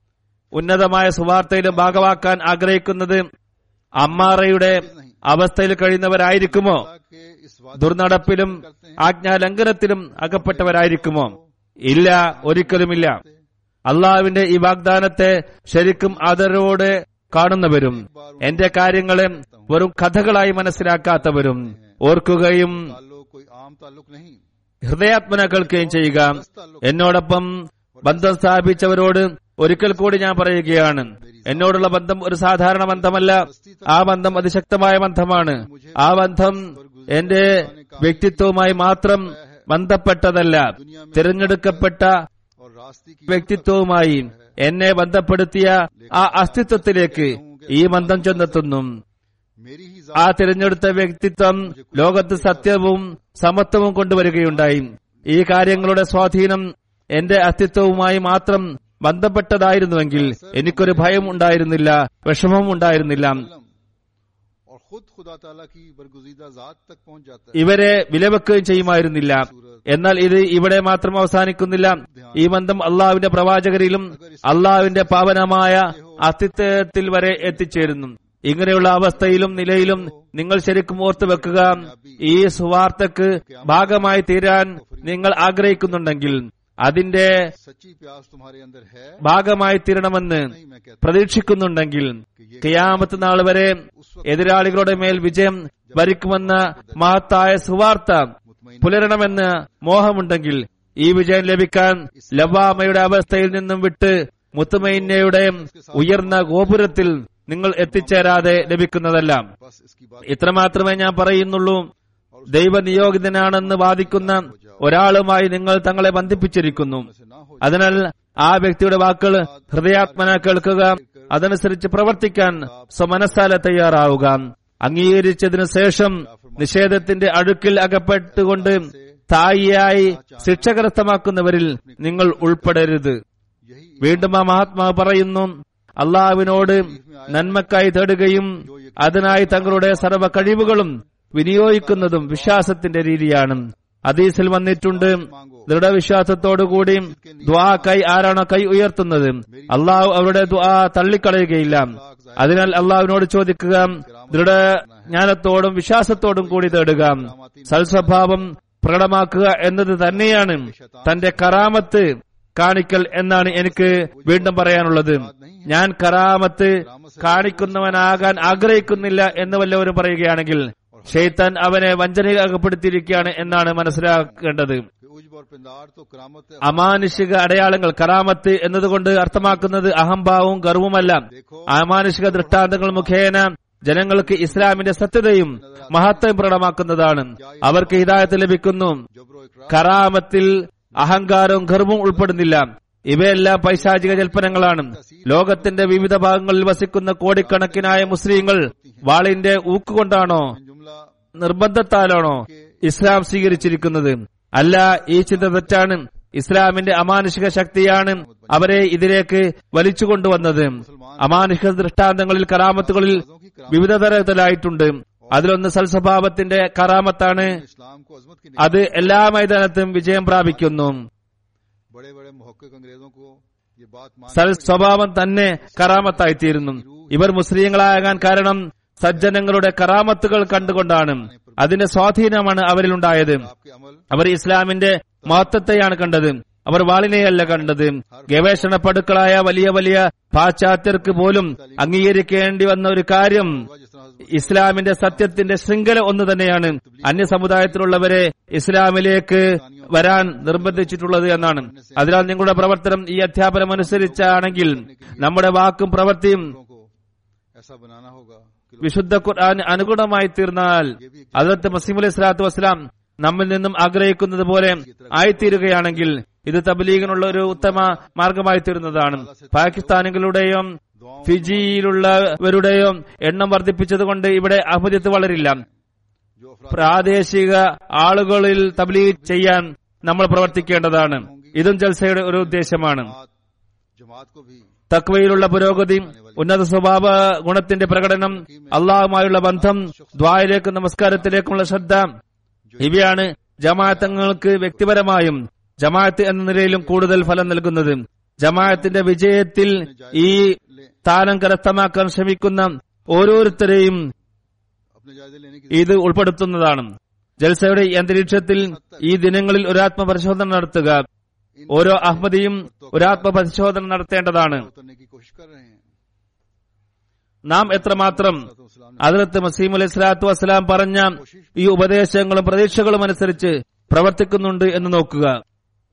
Speaker 2: ഉന്നതമായ സുവാർത്തയിലും ഭാഗമാക്കാൻ ആഗ്രഹിക്കുന്നത് അമ്മാറയുടെ അവസ്ഥയിൽ കഴിയുന്നവരായിരിക്കുമോ
Speaker 1: के इस वादे
Speaker 2: ദുർനടപ്പിലും ആജ്ഞാലംഘനത്തിലും അകപ്പെട്ടവരായിരിക്കുമോ ഇല്ല ഒരിക്കലുമില്ല അള്ളാഹുവിന്റെ ഈ വാഗ്ദാനത്തെ ശരിക്കും ആദരവോടെ കാണുന്നവരും എന്റെ കാര്യങ്ങളെ വെറും കഥകളായി മനസ്സിലാക്കാത്തവരും ഓർക്കുകയും
Speaker 1: ताल्लुक कोई आम ताल्लुक नहीं
Speaker 2: ഹൃദയാത്മന കേൾക്കുകയും ചെയ്യുക എന്നോടൊപ്പം ബന്ധം സ്ഥാപിച്ചവരോട് ഒരിക്കൽ കൂടി ഞാൻ പറയുകയാണ് എന്നോടുള്ള ബന്ധം ഒരു സാധാരണ ബന്ധമല്ല ആ ബന്ധം അതിശക്തമായ ബന്ധമാണ് ആ ബന്ധം എന്റെ വ്യക്തിത്വവുമായി മാത്രം ബന്ധപ്പെട്ടതല്ല തിരഞ്ഞെടുക്കപ്പെട്ട
Speaker 1: और रास्ते की
Speaker 2: വ്യക്തിത്വവുമായി എന്നെ ബന്ധപ്പെടുത്തിയ ആ അസ്തിത്വത്തിലേക്ക് ഈ ബന്ധം ചെന്നെത്തുന്നു
Speaker 1: मेरी ही
Speaker 2: ആ തിരഞ്ഞെടുത്ത വ്യക്തിത്വം ലോകത്ത് സത്യവും സമത്വവും കൊണ്ടുവരികയുണ്ടായി ഈ കാര്യങ്ങളുടെ സ്വാധീനം എന്റെ അസ്തിത്വവുമായി മാത്രം ബന്ധപ്പെട്ടതായിരുന്നുവെങ്കിൽ എനിക്കൊരു ഭയം ഉണ്ടായിരുന്നില്ല വിഷമവും ഉണ്ടായിരുന്നില്ല
Speaker 1: कलम और खुद खुदा ताला की बरगुजीदा जात तक पहुंच जाता है
Speaker 2: ഇവരെ വിലവെക്കുകയും ചെയ്യുമായിരുന്നില്ല എന്നാൽ ഇത് ഇവിടെ മാത്രം അവസാനിക്കുന്നില്ല ഈ ബന്ധം അള്ളാഹുവിന്റെ പ്രവാചകരിലും അള്ളാഹുവിന്റെ പാവനമായ അസ്തിത്വത്തിൽ വരെ എത്തിച്ചേരുന്നു ഇങ്ങനെയുള്ള അവസ്ഥയിലും നിലയിലും നിങ്ങൾ ശരിക്കും ഓർത്തു വെക്കുക ഈ സുവാർത്തക്ക് ഭാഗമായി തീരാൻ നിങ്ങൾ ആഗ്രഹിക്കുന്നുണ്ടെങ്കിൽ അതിന്റെ
Speaker 1: सच्ची प्यास तुम्हारे अंदर है
Speaker 2: ഭാഗമായി തീരണമെന്ന്
Speaker 1: नहीं मैं कहता
Speaker 2: പ്രതീക്ഷിക്കുന്നുണ്ടെങ്കിൽ കിയാമത്ത് നാൾ വരെ എതിരാളികളുടെ മേൽ വിജയം വരിക്കുമെന്ന മഹത്തായ സുവാർത്ത പുലരണമെന്ന് മോഹമുണ്ടെങ്കിൽ ഈ വിജയം ലഭിക്കാൻ ലവാമയുടെ അവസ്ഥയിൽ നിന്നും വിട്ട് മുത്തുമൈന്യയുടെ ഉയർന്ന ഗോപുരത്തിൽ നിങ്ങൾ എത്തിച്ചേരാതെ ലഭിക്കുന്നതല്ല
Speaker 1: बस इसकी बात
Speaker 2: ഇത്രമാത്രമേ ഞാൻ പറയുന്നുള്ളൂ ദൈവനിയോഗിതനാണെന്ന് വാദിക്കുന്ന ഒരാളുമായി നിങ്ങൾ തങ്ങളെ ബന്ധിപ്പിച്ചിരിക്കുന്നു
Speaker 1: से ना हो
Speaker 2: അതിനാൽ ആ വ്യക്തിയുടെ വാക്കുകൾ ഹൃദയാത്മന കേൾക്കുക അതനുസരിച്ച് പ്രവർത്തിക്കാൻ സ്വമനസ്സാലെ തയ്യാറാവുക അംഗീകരിച്ചതിനു ശേഷം നിഷേധത്തിന്റെ അഴുക്കിൽ അകപ്പെട്ടുകൊണ്ട് തായിയായി ശിക്ഷ കരസ്ഥമാക്കുന്നവരിൽ നിങ്ങൾ ഉൾപ്പെടരുത്
Speaker 1: यही
Speaker 2: വീണ്ടും ആ മഹാത്മാവ് പറയുന്നു അള്ളാഹുവിനോട് നന്മക്കായി തേടുകയും അതിനായി തങ്ങളുടെ സർവ്വ കഴിവുകളും വിനിയോഗിക്കുന്നതും വിശ്വാസത്തിന്റെ രീതിയാണ് അതീസിൽ വന്നിട്ടുണ്ട് ദൃഢവിശ്വാസത്തോടുകൂടി ദ്വാ കൈ ആരാണോ കൈ ഉയർത്തുന്നത് അള്ളാഹു അവരുടെ ദ്വാ തള്ളിക്കളയുകയില്ല അതിനാൽ അള്ളാഹുവിനോട് ചോദിക്കുക ദൃഢജ്ഞാനത്തോടും വിശ്വാസത്തോടും കൂടി തേടുക സൽസ്വഭാവം പ്രകടമാക്കുക എന്നത് തന്നെയാണ് തന്റെ കറാമത്ത് കാണിക്കൽ എന്നാണ് എനിക്ക് വീണ്ടും പറയാനുള്ളത് ഞാൻ കറാമത്ത് കാണിക്കുന്നവനാകാൻ ആഗ്രഹിക്കുന്നില്ല എന്ന് വല്ലവരും പറയുകയാണെങ്കിൽ ഷെയ്ത്താൻ അവനെ വഞ്ചനയിൽ അകപ്പെടുത്തിയിരിക്കുകയാണ് എന്നാണ് മനസ്സിലാക്കേണ്ടത്
Speaker 1: कि उज्ब और पिंदार तो करामत
Speaker 2: അമാനുഷിക അടയാളങ്ങൾ കറാമത്ത് എന്നതുകൊണ്ട് അർത്ഥമാക്കുന്നത് അഹംഭാവവും ഗർവുമല്ല അമാനുഷിക ദൃഷ്ടാന്തങ്ങൾ മുഖേന ജനങ്ങൾക്ക് ഇസ്ലാമിന്റെ സത്യതയും മഹത്വം പ്രകടമാക്കുന്നതാണ് അവർക്ക് ഹിദായത്ത് ലഭിക്കുന്നു
Speaker 1: जबरो इकरार
Speaker 2: കറാമത്തിൽ അഹങ്കാരവും ഗർവും ഉൾപ്പെടുന്നില്ല ഇവയെല്ലാം പൈശാചിക ജൽപ്പനങ്ങളാണ് ലോകത്തിന്റെ വിവിധ ഭാഗങ്ങളിൽ വസിക്കുന്ന കോടിക്കണക്കിനായ മുസ്ലിങ്ങൾ വാളിന്റെ ഊക്കുകൊണ്ടാണോ
Speaker 1: जुमला
Speaker 2: നിർബന്ധത്താലാണോ ഇസ്ലാം സ്വീകരിച്ചിരിക്കുന്നത് അല്ല ഈ ചിന്ത തെറ്റാണ് ഇസ്ലാമിന്റെ അമാനുഷിക ശക്തിയാണ് അവരെ ഇതിലേക്ക് വലിച്ചു കൊണ്ടുവന്നത് അമാനുഷിക ദൃഷ്ടാന്തങ്ങളിൽ കറാമത്തുകളിൽ വിവിധ തരത്തിലായിട്ടുണ്ട് അതിലൊന്ന് സൽസ്വഭാവത്തിന്റെ കറാമത്താണ്
Speaker 1: इस्लाम को अजमत की
Speaker 2: അത് എല്ലാ മൈതാനത്തും വിജയം പ്രാപിക്കുന്നു
Speaker 1: बड़े बड़े मुहक्किक अंग्रेजों को ये बात मान
Speaker 2: സൽ സ്വഭാവം തന്നെ കറാമത്തായിത്തീരുന്നു ഇവർ മുസ്ലിങ്ങളാകാൻ കാരണം സജ്ജനങ്ങളുടെ കറാമത്തുകൾ കണ്ടുകൊണ്ടാണ് അതിന്റെ സ്വാധീനമാണ് അവരിലുണ്ടായത്
Speaker 1: आपके अमल
Speaker 2: അവർ ഇസ്ലാമിന്റെ മഹത്വത്തെയാണ് കണ്ടത് അവർ വാളിനെയല്ല കണ്ടത് ഗവേഷണ പടുക്കളായ വലിയ വലിയ പാശ്ചാത്യർക്ക് പോലും അംഗീകരിക്കേണ്ടി വന്ന ഒരു കാര്യം
Speaker 1: होगा जिस तरह हजरत
Speaker 2: ഇസ്ലാമിന്റെ സത്യത്തിന്റെ ശൃംഖല ഒന്ന് തന്നെയാണ് അന്യ സമുദായത്തിലുള്ളവരെ ഇസ്ലാമിലേക്ക് വരാൻ നിർബന്ധിച്ചിട്ടുള്ളത് എന്നാണ് അതിനാൽ നിങ്ങളുടെ പ്രവർത്തനം ഈ അധ്യാപനം അനുസരിച്ചാണെങ്കിൽ നമ്മുടെ വാക്കും പ്രവൃത്തിയും
Speaker 1: लोगों को ऐसा बनाना होगा कि लोग
Speaker 2: വിശുദ്ധ ഖുർആൻ അനുഗുണമായി തീർന്നാൽ അതിലത്തെ മസീം അലൈഹി സ്വലാത്തു വസ്സലാം നമ്മിൽ നിന്നും ആഗ്രഹിക്കുന്നത് പോലെ ആയിത്തീരുകയാണെങ്കിൽ ഇത് തബ്ലീഗിനുള്ള ഒരു ഉത്തമ മാർഗമായി തീരുന്നതാണ് പാകിസ്ഥാനികളുടെയും ഫിജിയിലുള്ളവരുടെയും എണ്ണം വർദ്ധിപ്പിച്ചതുകൊണ്ട് ഇവിടെ അഹമ്മദിയത്ത് വളരില്ല
Speaker 1: जो अफराद
Speaker 2: പ്രാദേശിക ആളുകളിൽ തബ്ലീഗ് ചെയ്യാൻ നമ്മൾ പ്രവർത്തിക്കേണ്ടതാണ് ഇതും ജൽസയുടെ ഒരു ഉദ്ദേശമാണ്
Speaker 1: जमात को भी
Speaker 2: തക്വയിലുള്ള പുരോഗതി ഉന്നത സ്വഭാവ ഗുണത്തിന്റെ പ്രകടനം അള്ളാഹുമായുള്ള ബന്ധം ദ്വായിലേക്കും നമസ്കാരത്തിലേക്കുമുള്ള ശ്രദ്ധ ഇവയാണ് ജമാഅത്തങ്ങൾക്ക് വ്യക്തിപരമായും ജമാഅത്ത് എന്ന നിലയിലും കൂടുതൽ ഫലം നൽകുന്നത് ജമാഅത്തിന്റെ വിജയത്തിൽ ഈ സ്ഥാനം കരസ്ഥമാക്കാൻ ശ്രമിക്കുന്ന ഓരോരുത്തരെയും
Speaker 1: अपने जायजे लेने की
Speaker 2: ഇത് ഉൾപ്പെടുത്തുന്നതാണ് ജൽസയുടെ ഈ അന്തരീക്ഷത്തിൽ ഈ ദിനങ്ങളിൽ ഒരു ആത്മപരിശോധന നടത്തുക ഓരോ അഹമ്മദിയും ഒരു ആത്മപരിശോധന നടത്തേണ്ടതാണ്
Speaker 1: उतरने की कोशिश कर रहे हैं
Speaker 2: നാം എത്രമാത്രം
Speaker 1: तो इस्लाम
Speaker 2: അതിലത്ത് മസീം അലൈഹി സ്വലാത്തു വസ്സലാം പറഞ്ഞ ഈ ഉപദേശങ്ങളും പ്രതീക്ഷകളും അനുസരിച്ച് പ്രവർത്തിക്കുന്നുണ്ട് എന്ന് നോക്കുക
Speaker 1: ने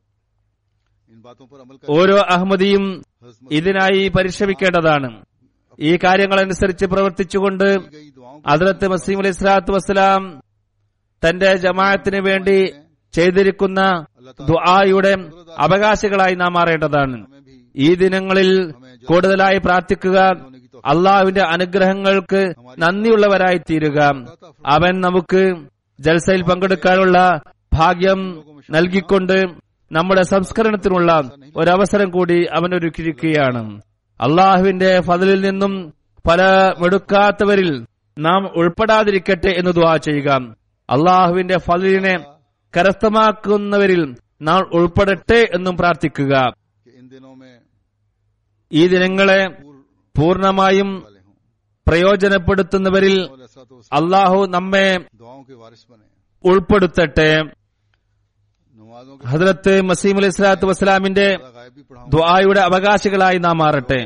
Speaker 1: इन बातों पर अमल कर
Speaker 2: ഓരോ അഹമ്മദിയും
Speaker 1: हजमत
Speaker 2: ഇതിനായി പരിശ്രമിക്കേണ്ടതാണ് ഈ കാര്യങ്ങളനുസരിച്ച് പ്രവർത്തിച്ചുകൊണ്ട്
Speaker 1: की गई दुआओं
Speaker 2: അതിലത്ത് മസീം അലൈഹി സ്വലാത്തു വസ്സലാം തന്റെ ജമാഅത്തിന് വേണ്ടി ചെയ്തിരിക്കുന്ന ദുആയുടെ അവകാശികളായി നാം മാറേണ്ടതാണ്
Speaker 1: में भी
Speaker 2: ഈ ദിനങ്ങളിൽ കൂടുതലായി പ്രാർത്ഥിക്കുക അള്ളാഹുവിന്റെ അനുഗ്രഹങ്ങൾക്ക് നന്ദിയുള്ളവരായി തീരുക അവൻ നമുക്ക് ജൽസയിൽ പങ്കെടുക്കാനുള്ള ഭാഗ്യം നൽകിക്കൊണ്ട് നമ്മുടെ സംസ്കരണത്തിനുള്ള ഒരവസരം കൂടി അവൻ ഒരുക്കിയിരിക്കുകയാണ് അള്ളാഹുവിന്റെ ഫതിലിൽ നിന്നും പല മെടുക്കാത്തവരിൽ നാം ഉൾപ്പെടാതിരിക്കട്ടെ എന്ന് ദുആ ചെയ്യുക അള്ളാഹുവിന്റെ ഫതിലിനെ കരസ്ഥമാക്കുന്നവരിൽ നാം ഉൾപ്പെടട്ടെ എന്നും പ്രാർത്ഥിക്കുക
Speaker 1: कि इन दिनों में
Speaker 2: ഈ ദിനങ്ങളെ പൂർണമായും
Speaker 1: वाले हों
Speaker 2: പ്രയോജനപ്പെടുത്തുന്നവരിൽ
Speaker 1: और ऐसा तो
Speaker 2: അള്ളാഹു നമ്മെ
Speaker 1: दुआओं के वारिस बने
Speaker 2: ഉൾപ്പെടുത്തട്ടെ
Speaker 1: नमाजों के
Speaker 2: ഹദ്രത്ത് മസീം അലൈഹി സ്വലാത്തു വസ്സലാമിന്റെ
Speaker 1: गायब भी पढ़ाऊं
Speaker 2: ദുആയുടെ അവകാശികളായി നാം മാറട്ടെ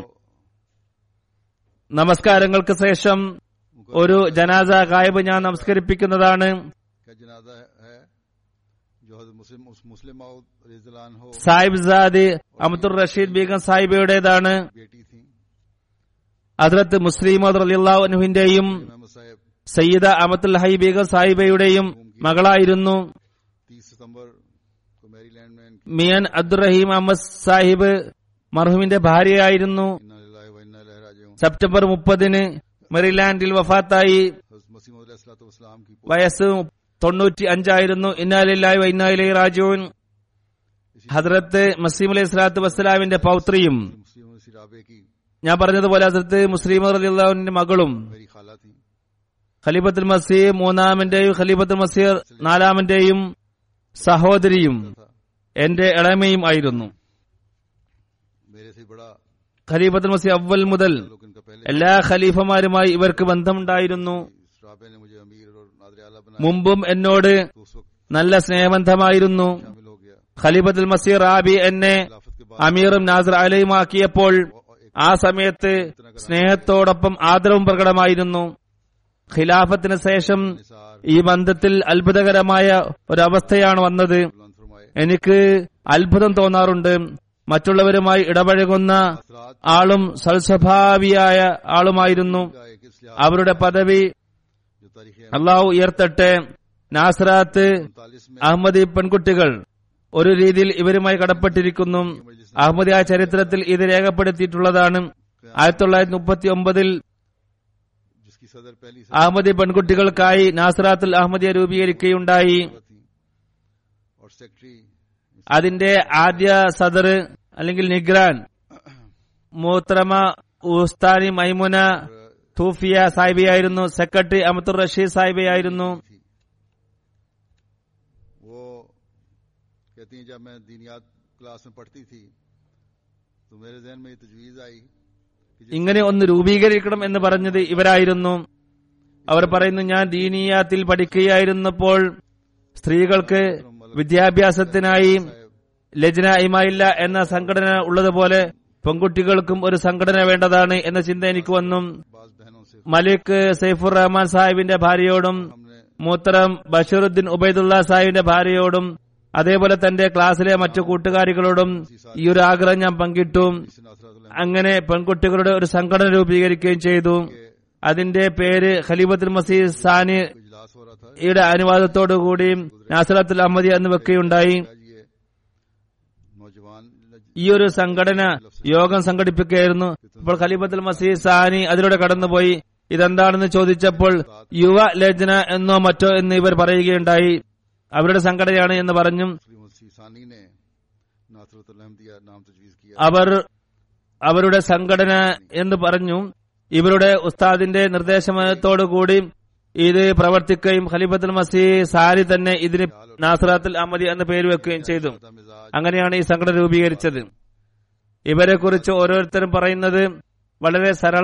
Speaker 2: നമസ്കാരങ്ങൾക്ക് ശേഷം ഒരു ജനാസ ഗായബ് ഞാൻ നമസ്കരിപ്പിക്കുന്നതാണ്
Speaker 1: क्या जनाजा है, है जो हजरत मुस्लिम उस मुस्लिम मौद रिजलान हो
Speaker 2: സാഹിബ് സാദ് അബ്ദുൾ റഷീദ് ബീഗം സാഹിബയുടേതാണ്
Speaker 1: बेटी थी
Speaker 2: ഹദ്രത്ത് മുസ്ലിം അലിയുവിന്റെയും
Speaker 1: इमाम साहब
Speaker 2: സയ്യിദ അമത്തുൽ ഹൈ ബീഗം സാഹിബയുടെയും മകളായിരുന്നു
Speaker 1: तीस सितंबर को मैरीलैंड में इनकी
Speaker 2: മിയൻ അബ്ദുറഹീം അഹമ്മദ് സാഹിബ് മർഹൂമിന്റെ ഭാര്യയായിരുന്നു
Speaker 1: इन्ना लिल्लाहि व इन्ना इलैहि राजिऊन
Speaker 2: സെപ്റ്റംബർ മുപ്പതിന് മെറിലാൻഡിൽ വഫാത്തായി
Speaker 1: हज़रत मसीह मौद अलैहिस्सलाम की
Speaker 2: വയസ്സ് തൊണ്ണൂറ്റി അഞ്ചായിരുന്നു ഇന്നാലില്ലായി വൈനാലി റാജുവിൻ ഹദ്രത്ത് മസീം അലൈഹി സ്വലാത്തു വസ്സലാമിന്റെ പൗത്രിയും
Speaker 1: मुस्लिम सिराबे की
Speaker 2: ഞാൻ പറഞ്ഞതുപോലെ ഹദ്രത്ത് മുസ്ലിം അലിന്റെ മകളും
Speaker 1: मेरी खाला थी
Speaker 2: ഖലീഫത്തുൽ മസീഹ് മൂന്നാമന്റെയും ഖലീഫത്തുൽ മസീർ നാലാമന്റെയും സഹോദരിയും
Speaker 1: था
Speaker 2: എന്റെ ഇളമയും ആയിരുന്നു
Speaker 1: मेरे से बड़ा
Speaker 2: ഖലീഫത്തുൽ മസീഹ് അവൽ മുതൽ
Speaker 1: लोग इनका पहले
Speaker 2: എല്ലാ ഖലീഫമാരുമായി ഇവർക്ക് ബന്ധമുണ്ടായിരുന്നു
Speaker 1: सिराबे ने मुझे अमीर और नादर आला बनाया
Speaker 2: മുമ്പും എന്നോട്
Speaker 1: तो उस वक्त
Speaker 2: നല്ല സ്നേഹബന്ധമായിരുന്നു
Speaker 1: शामिल हो गया
Speaker 2: ഖലീഫത്തുൽ മസീർ റാബി എന്നെ
Speaker 1: खिलाफत के बाद
Speaker 2: അമീറും നാസർ അലയുമാക്കിയപ്പോൾ ആ സമയത്ത് സ്നേഹത്തോടൊപ്പം ആദരവും പ്രകടമായിരുന്നു ഖിലാഫത്തിന് ശേഷം
Speaker 1: निसार
Speaker 2: ഈ ബന്ധത്തിൽ അത്ഭുതകരമായ ഒരവസ്ഥയാണ് വന്നത്
Speaker 1: बुलंद फरमाए
Speaker 2: എനിക്ക് അത്ഭുതം തോന്നാറുണ്ട് മറ്റുള്ളവരുമായി ഇടപഴകുന്ന
Speaker 1: असरात
Speaker 2: ആളും സൽസ്വഭാവിയായ ആളുമായിരുന്നു
Speaker 1: का एक इस लिहाज
Speaker 2: അവരുടെ പദവി
Speaker 1: जो तारीख
Speaker 2: അള്ളാഹു ഉയർത്തട്ടെ നാസറാത്ത്
Speaker 1: उनतालीस में
Speaker 2: അഹമ്മദി പെൺകുട്ടികൾ ഒരു രീതിയിൽ ഇവരുമായി കടപ്പെട്ടിരിക്കുന്നു അഹമ്മദിയ ചരിത്രത്തിൽ ഇത് രേഖപ്പെടുത്തിയിട്ടുള്ളതാണ് ആയിരത്തി തൊള്ളായിരത്തി മുപ്പത്തി ഒമ്പതിൽ
Speaker 1: जिसकी सदर पहली
Speaker 2: അഹമ്മദി പെൺകുട്ടികൾക്കായി നാസറാത്തുൽ അഹമ്മദിയ രൂപീകരിക്കുകയുണ്ടായി
Speaker 1: सदर थी और सेक्रेटरी
Speaker 2: അതിന്റെ ആദ്യ സദർ അല്ലെങ്കിൽ നിഗ്രാൻ മൂത്രമ ഉസ്താനി മൈമുന തൂഫിയ സാഹിബിയായിരുന്നു സെക്രട്ടറി അമത്തുർ റഷീദ് സാഹിബിയായിരുന്നു
Speaker 1: थी वो कहती हैं जब मैं दीनियात क्लास में पढ़ती थी तो मेरे जहन में ये तजवीज आई कि जिस
Speaker 2: ഇങ്ങനെ ഒന്ന് രൂപീകരിക്കണം എന്ന് പറഞ്ഞത് ഇവരായിരുന്നു അവർ പറയുന്നു ഞാൻ ദീനീയാത്തിൽ പഠിക്കുകയായിരുന്നപ്പോൾ സ്ത്രീകൾക്ക് വിദ്യാഭ്യാസത്തിനായി ലജ്ന ഇമായില്ല എന്ന സംഘടന ഉള്ളതുപോലെ പെൺകുട്ടികൾക്കും ഒരു സംഘടന വേണ്ടതാണ് എന്ന ചിന്ത എനിക്ക് വന്നു
Speaker 1: बाज बहनों से
Speaker 2: മലിക് സൈഫുർ റഹ്മാൻ സാഹിബിന്റെ ഭാര്യയോടും
Speaker 1: हमने
Speaker 2: മൂത്തരം ബഷീറുദ്ദീൻ ഉബൈദുള്ള സാഹിബിന്റെ ഭാര്യയോടും അതേപോലെ തന്റെ ക്ലാസ്സിലെ മറ്റു കൂട്ടുകാരികളോടും ഈ ഒരു ആഗ്രഹം ഞാൻ പങ്കിട്ടു
Speaker 1: इस नासरत
Speaker 2: അങ്ങനെ പെൺകുട്ടികളുടെ ഒരു സംഘടന രൂപീകരിക്കുകയും ചെയ്തു അതിന്റെ പേര് ഖലീഫത്തുൽ മസീദ് സാനി
Speaker 1: इजलास हो रहा था
Speaker 2: യുടെ അനുവാദത്തോടുകൂടി നാസറത്തുൽ അഹമ്മദി എന്ന് വെക്കുകയുണ്ടായി
Speaker 1: आज ये नौजवान
Speaker 2: ഈ ഒരു സംഘടന യോഗം സംഘടിപ്പിക്കുകയായിരുന്നു അപ്പോൾ ഖലീഫത്തുൽ മസീദ് സാനി അതിലൂടെ കടന്നുപോയി ഇതെന്താണെന്ന് ചോദിച്ചപ്പോൾ യുവ ലജ്ന എന്നോ മറ്റോ എന്ന് ഇവർ പറയുകയുണ്ടായി അവരുടെ സംഘടനയാണ് എന്ന് പറഞ്ഞു
Speaker 1: मुस्लिम सानी ने नासरत अहमदिया नाम तजवीज किया
Speaker 2: അവർ അവരുടെ സംഘടന എന്ന് പറഞ്ഞു ഇവരുടെ ഉസ്താദിന്റെ നിർദ്ദേശത്തോടുകൂടി ഇത് പ്രവർത്തിക്കുകയും ഖലീഫത്തുൽ മസീഹ് സാരി തന്നെ ഇതിന് നാസറാത്തുൽ അഹമ്മദി എന്ന പേര് വെക്കുകയും ചെയ്തു
Speaker 1: मिजाज
Speaker 2: അങ്ങനെയാണ് ഈ സംഘടന രൂപീകരിച്ചത് ഇവരെ കുറിച്ച് ഓരോരുത്തരും പറയുന്നത് വളരെ സരള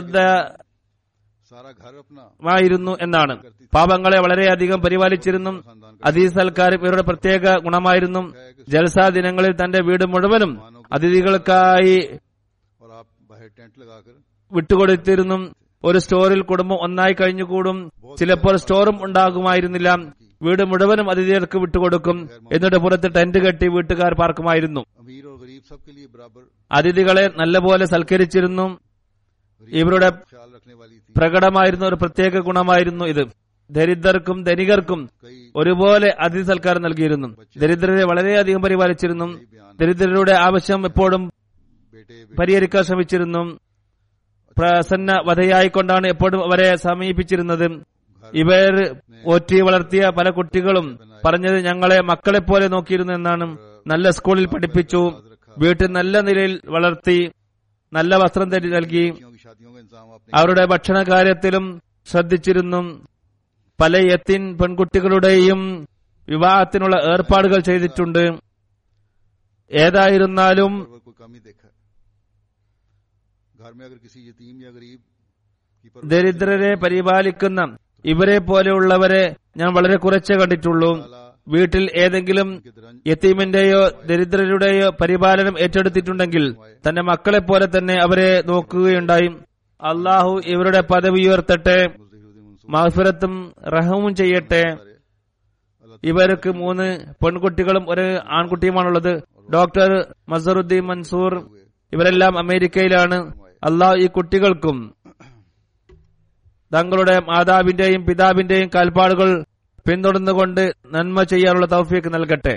Speaker 1: सारा घर अपना
Speaker 2: പ്രകൃതമായിരുന്നു എന്നാണ് പാപങ്ങളെ വളരെയധികം പരിപാലിച്ചിരുന്നു
Speaker 1: खानदान
Speaker 2: അതീസ് സൽക്കാരും ഇവരുടെ പ്രത്യേക ഗുണമായിരുന്നു ജൽസാ ദിനങ്ങളിൽ തന്റെ വീട് മുഴുവനും അതിഥികൾക്കായി
Speaker 1: और आप बाहर टेंट लगाकर
Speaker 2: വിട്ടുകൊടുത്തിരുന്നു ഒരു സ്റ്റോറിൽ കുടുംബം ഒന്നായി കഴിഞ്ഞുകൂടും ചിലപ്പോൾ സ്റ്റോറും ഉണ്ടാകുമായിരുന്നില്ല വീട് മുഴുവനും അതിഥികൾക്ക് വിട്ടുകൊടുക്കും എന്നിട്ട് പുറത്ത് ടെന്റ് കെട്ടി വീട്ടുകാർ പാർക്കുമായിരുന്നു
Speaker 1: अमीर और गरीब सबके लिए बराबर
Speaker 2: അതിഥികളെ നല്ലപോലെ സൽക്കരിച്ചിരുന്നു ഇവരുടെ
Speaker 1: ख्याल रखने वाली थी
Speaker 2: പ്രകടമായിരുന്ന ഒരു പ്രത്യേക ഗുണമായിരുന്നു ഇത് ദരിദ്രർക്കും ധനികർക്കും
Speaker 1: कई
Speaker 2: ഒരുപോലെ അതിഥി സൽക്കാരം നൽകിയിരുന്നു ദരിദ്രരെ വളരെയധികം പരിപാലിച്ചിരുന്നു ദരിദ്രരുടെ ആവശ്യം എപ്പോഴും
Speaker 1: बेटे
Speaker 2: പരിഹരിക്കാൻ ശ്രമിച്ചിരുന്നു പ്രസന്ന വധയായിക്കൊണ്ടാണ് എപ്പോഴും അവരെ സമീപിച്ചിരുന്നത് ഇവർ ഓറ്റി വളർത്തിയ പല കുട്ടികളും പറഞ്ഞത് ഞങ്ങളെ മക്കളെ പോലെ നോക്കിയിരുന്നു എന്നാണ് നല്ല സ്കൂളിൽ പഠിപ്പിച്ചു വീട്ടിൽ നല്ല നിലയിൽ വളർത്തി നല്ല വസ്ത്രം ധരി നൽകി
Speaker 1: बेटियों की शादियों का इंतजाम आपने
Speaker 2: അവരുടെ ഭക്ഷണ കാര്യത്തിലും ശ്രദ്ധിച്ചിരുന്നു പല യത്തിൻ പെൺകുട്ടികളുടെയും വിവാഹത്തിനുള്ള ഏർപ്പാടുകൾ ചെയ്തിട്ടുണ്ട് ഏതായിരുന്നാലും
Speaker 1: पर कोई कमी देखा है घर में अगर किसी यतीम या गरीब की पर
Speaker 2: ദരിദ്രരെ പരിപാലിക്കുന്ന ഇവരെ പോലെയുള്ളവരെ ഞാൻ വളരെ കുറച്ചേ കണ്ടിട്ടുള്ളൂ വീട്ടിൽ ഏതെങ്കിലും
Speaker 1: के दरंज
Speaker 2: യത്തീമിന്റെയോ ദരിദ്രരുടെയോ പരിപാലനം ഏറ്റെടുത്തിട്ടുണ്ടെങ്കിൽ തന്റെ മക്കളെ പോലെ തന്നെ അവരെ നോക്കുകയുണ്ടായി അള്ളാഹു ഇവരുടെ പദവി ഉയർത്തട്ടെ
Speaker 1: मुजहिरुद्दीन मंसूर
Speaker 2: മാഫിറത്തും റഹവും ചെയ്യട്ടെ
Speaker 1: सारे अल्लाह
Speaker 2: ഇവർക്ക് മൂന്ന് പെൺകുട്ടികളും ഒരു ആൺകുട്ടിയുമാണുള്ളത് ഡോക്ടർ മസറുദ്ദീൻ മൻസൂർ ഇവരെല്ലാം അമേരിക്കയിലാണ് അള്ളാഹു ഈ കുട്ടികൾക്കും തങ്ങളുടെ മാതാവിന്റെയും പിതാവിന്റെയും കാൽപ്പാടുകൾ പിന്തുടർന്നുകൊണ്ട് നന്മ ചെയ്യാനുള്ള തൗഫീക്ക് നൽകട്ടെ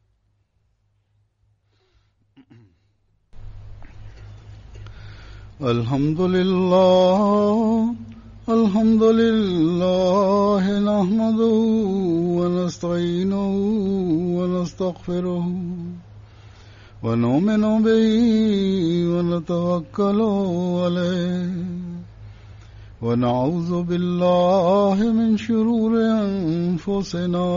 Speaker 1: الحمد لله الحمد لله نحمده ونستعينه ونستغفره ونؤمن به ونتوكل عليه ونعوذ بالله من شرور أنفسنا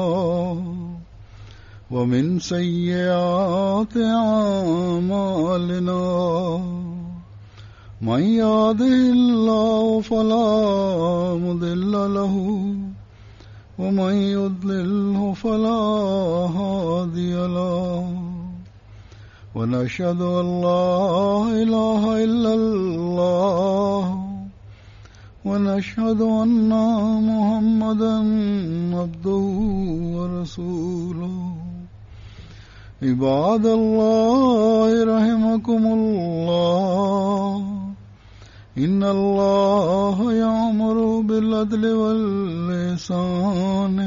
Speaker 1: ومن سيئات أعمالنا من يهده الله فلا مضل له ومن يضلله فلا هادي له ونشهد أن لا إله إلا الله ونشهد أن محمدا عبده ورسوله عباد الله رحمكم الله إن الله يأمر بالعدل واللسان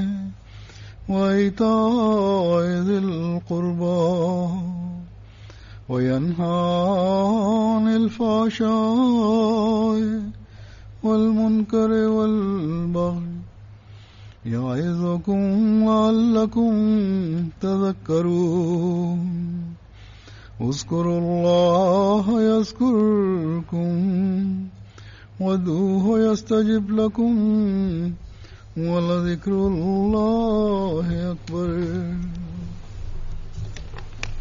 Speaker 1: وإيتاء ذي القربى وينهى عن الفحشاء والمنكر والبغي يعظكم لعلكم تذكرون اذكروا الله يذكركم وادعوه يستجب لكم ولذكر الله أكبر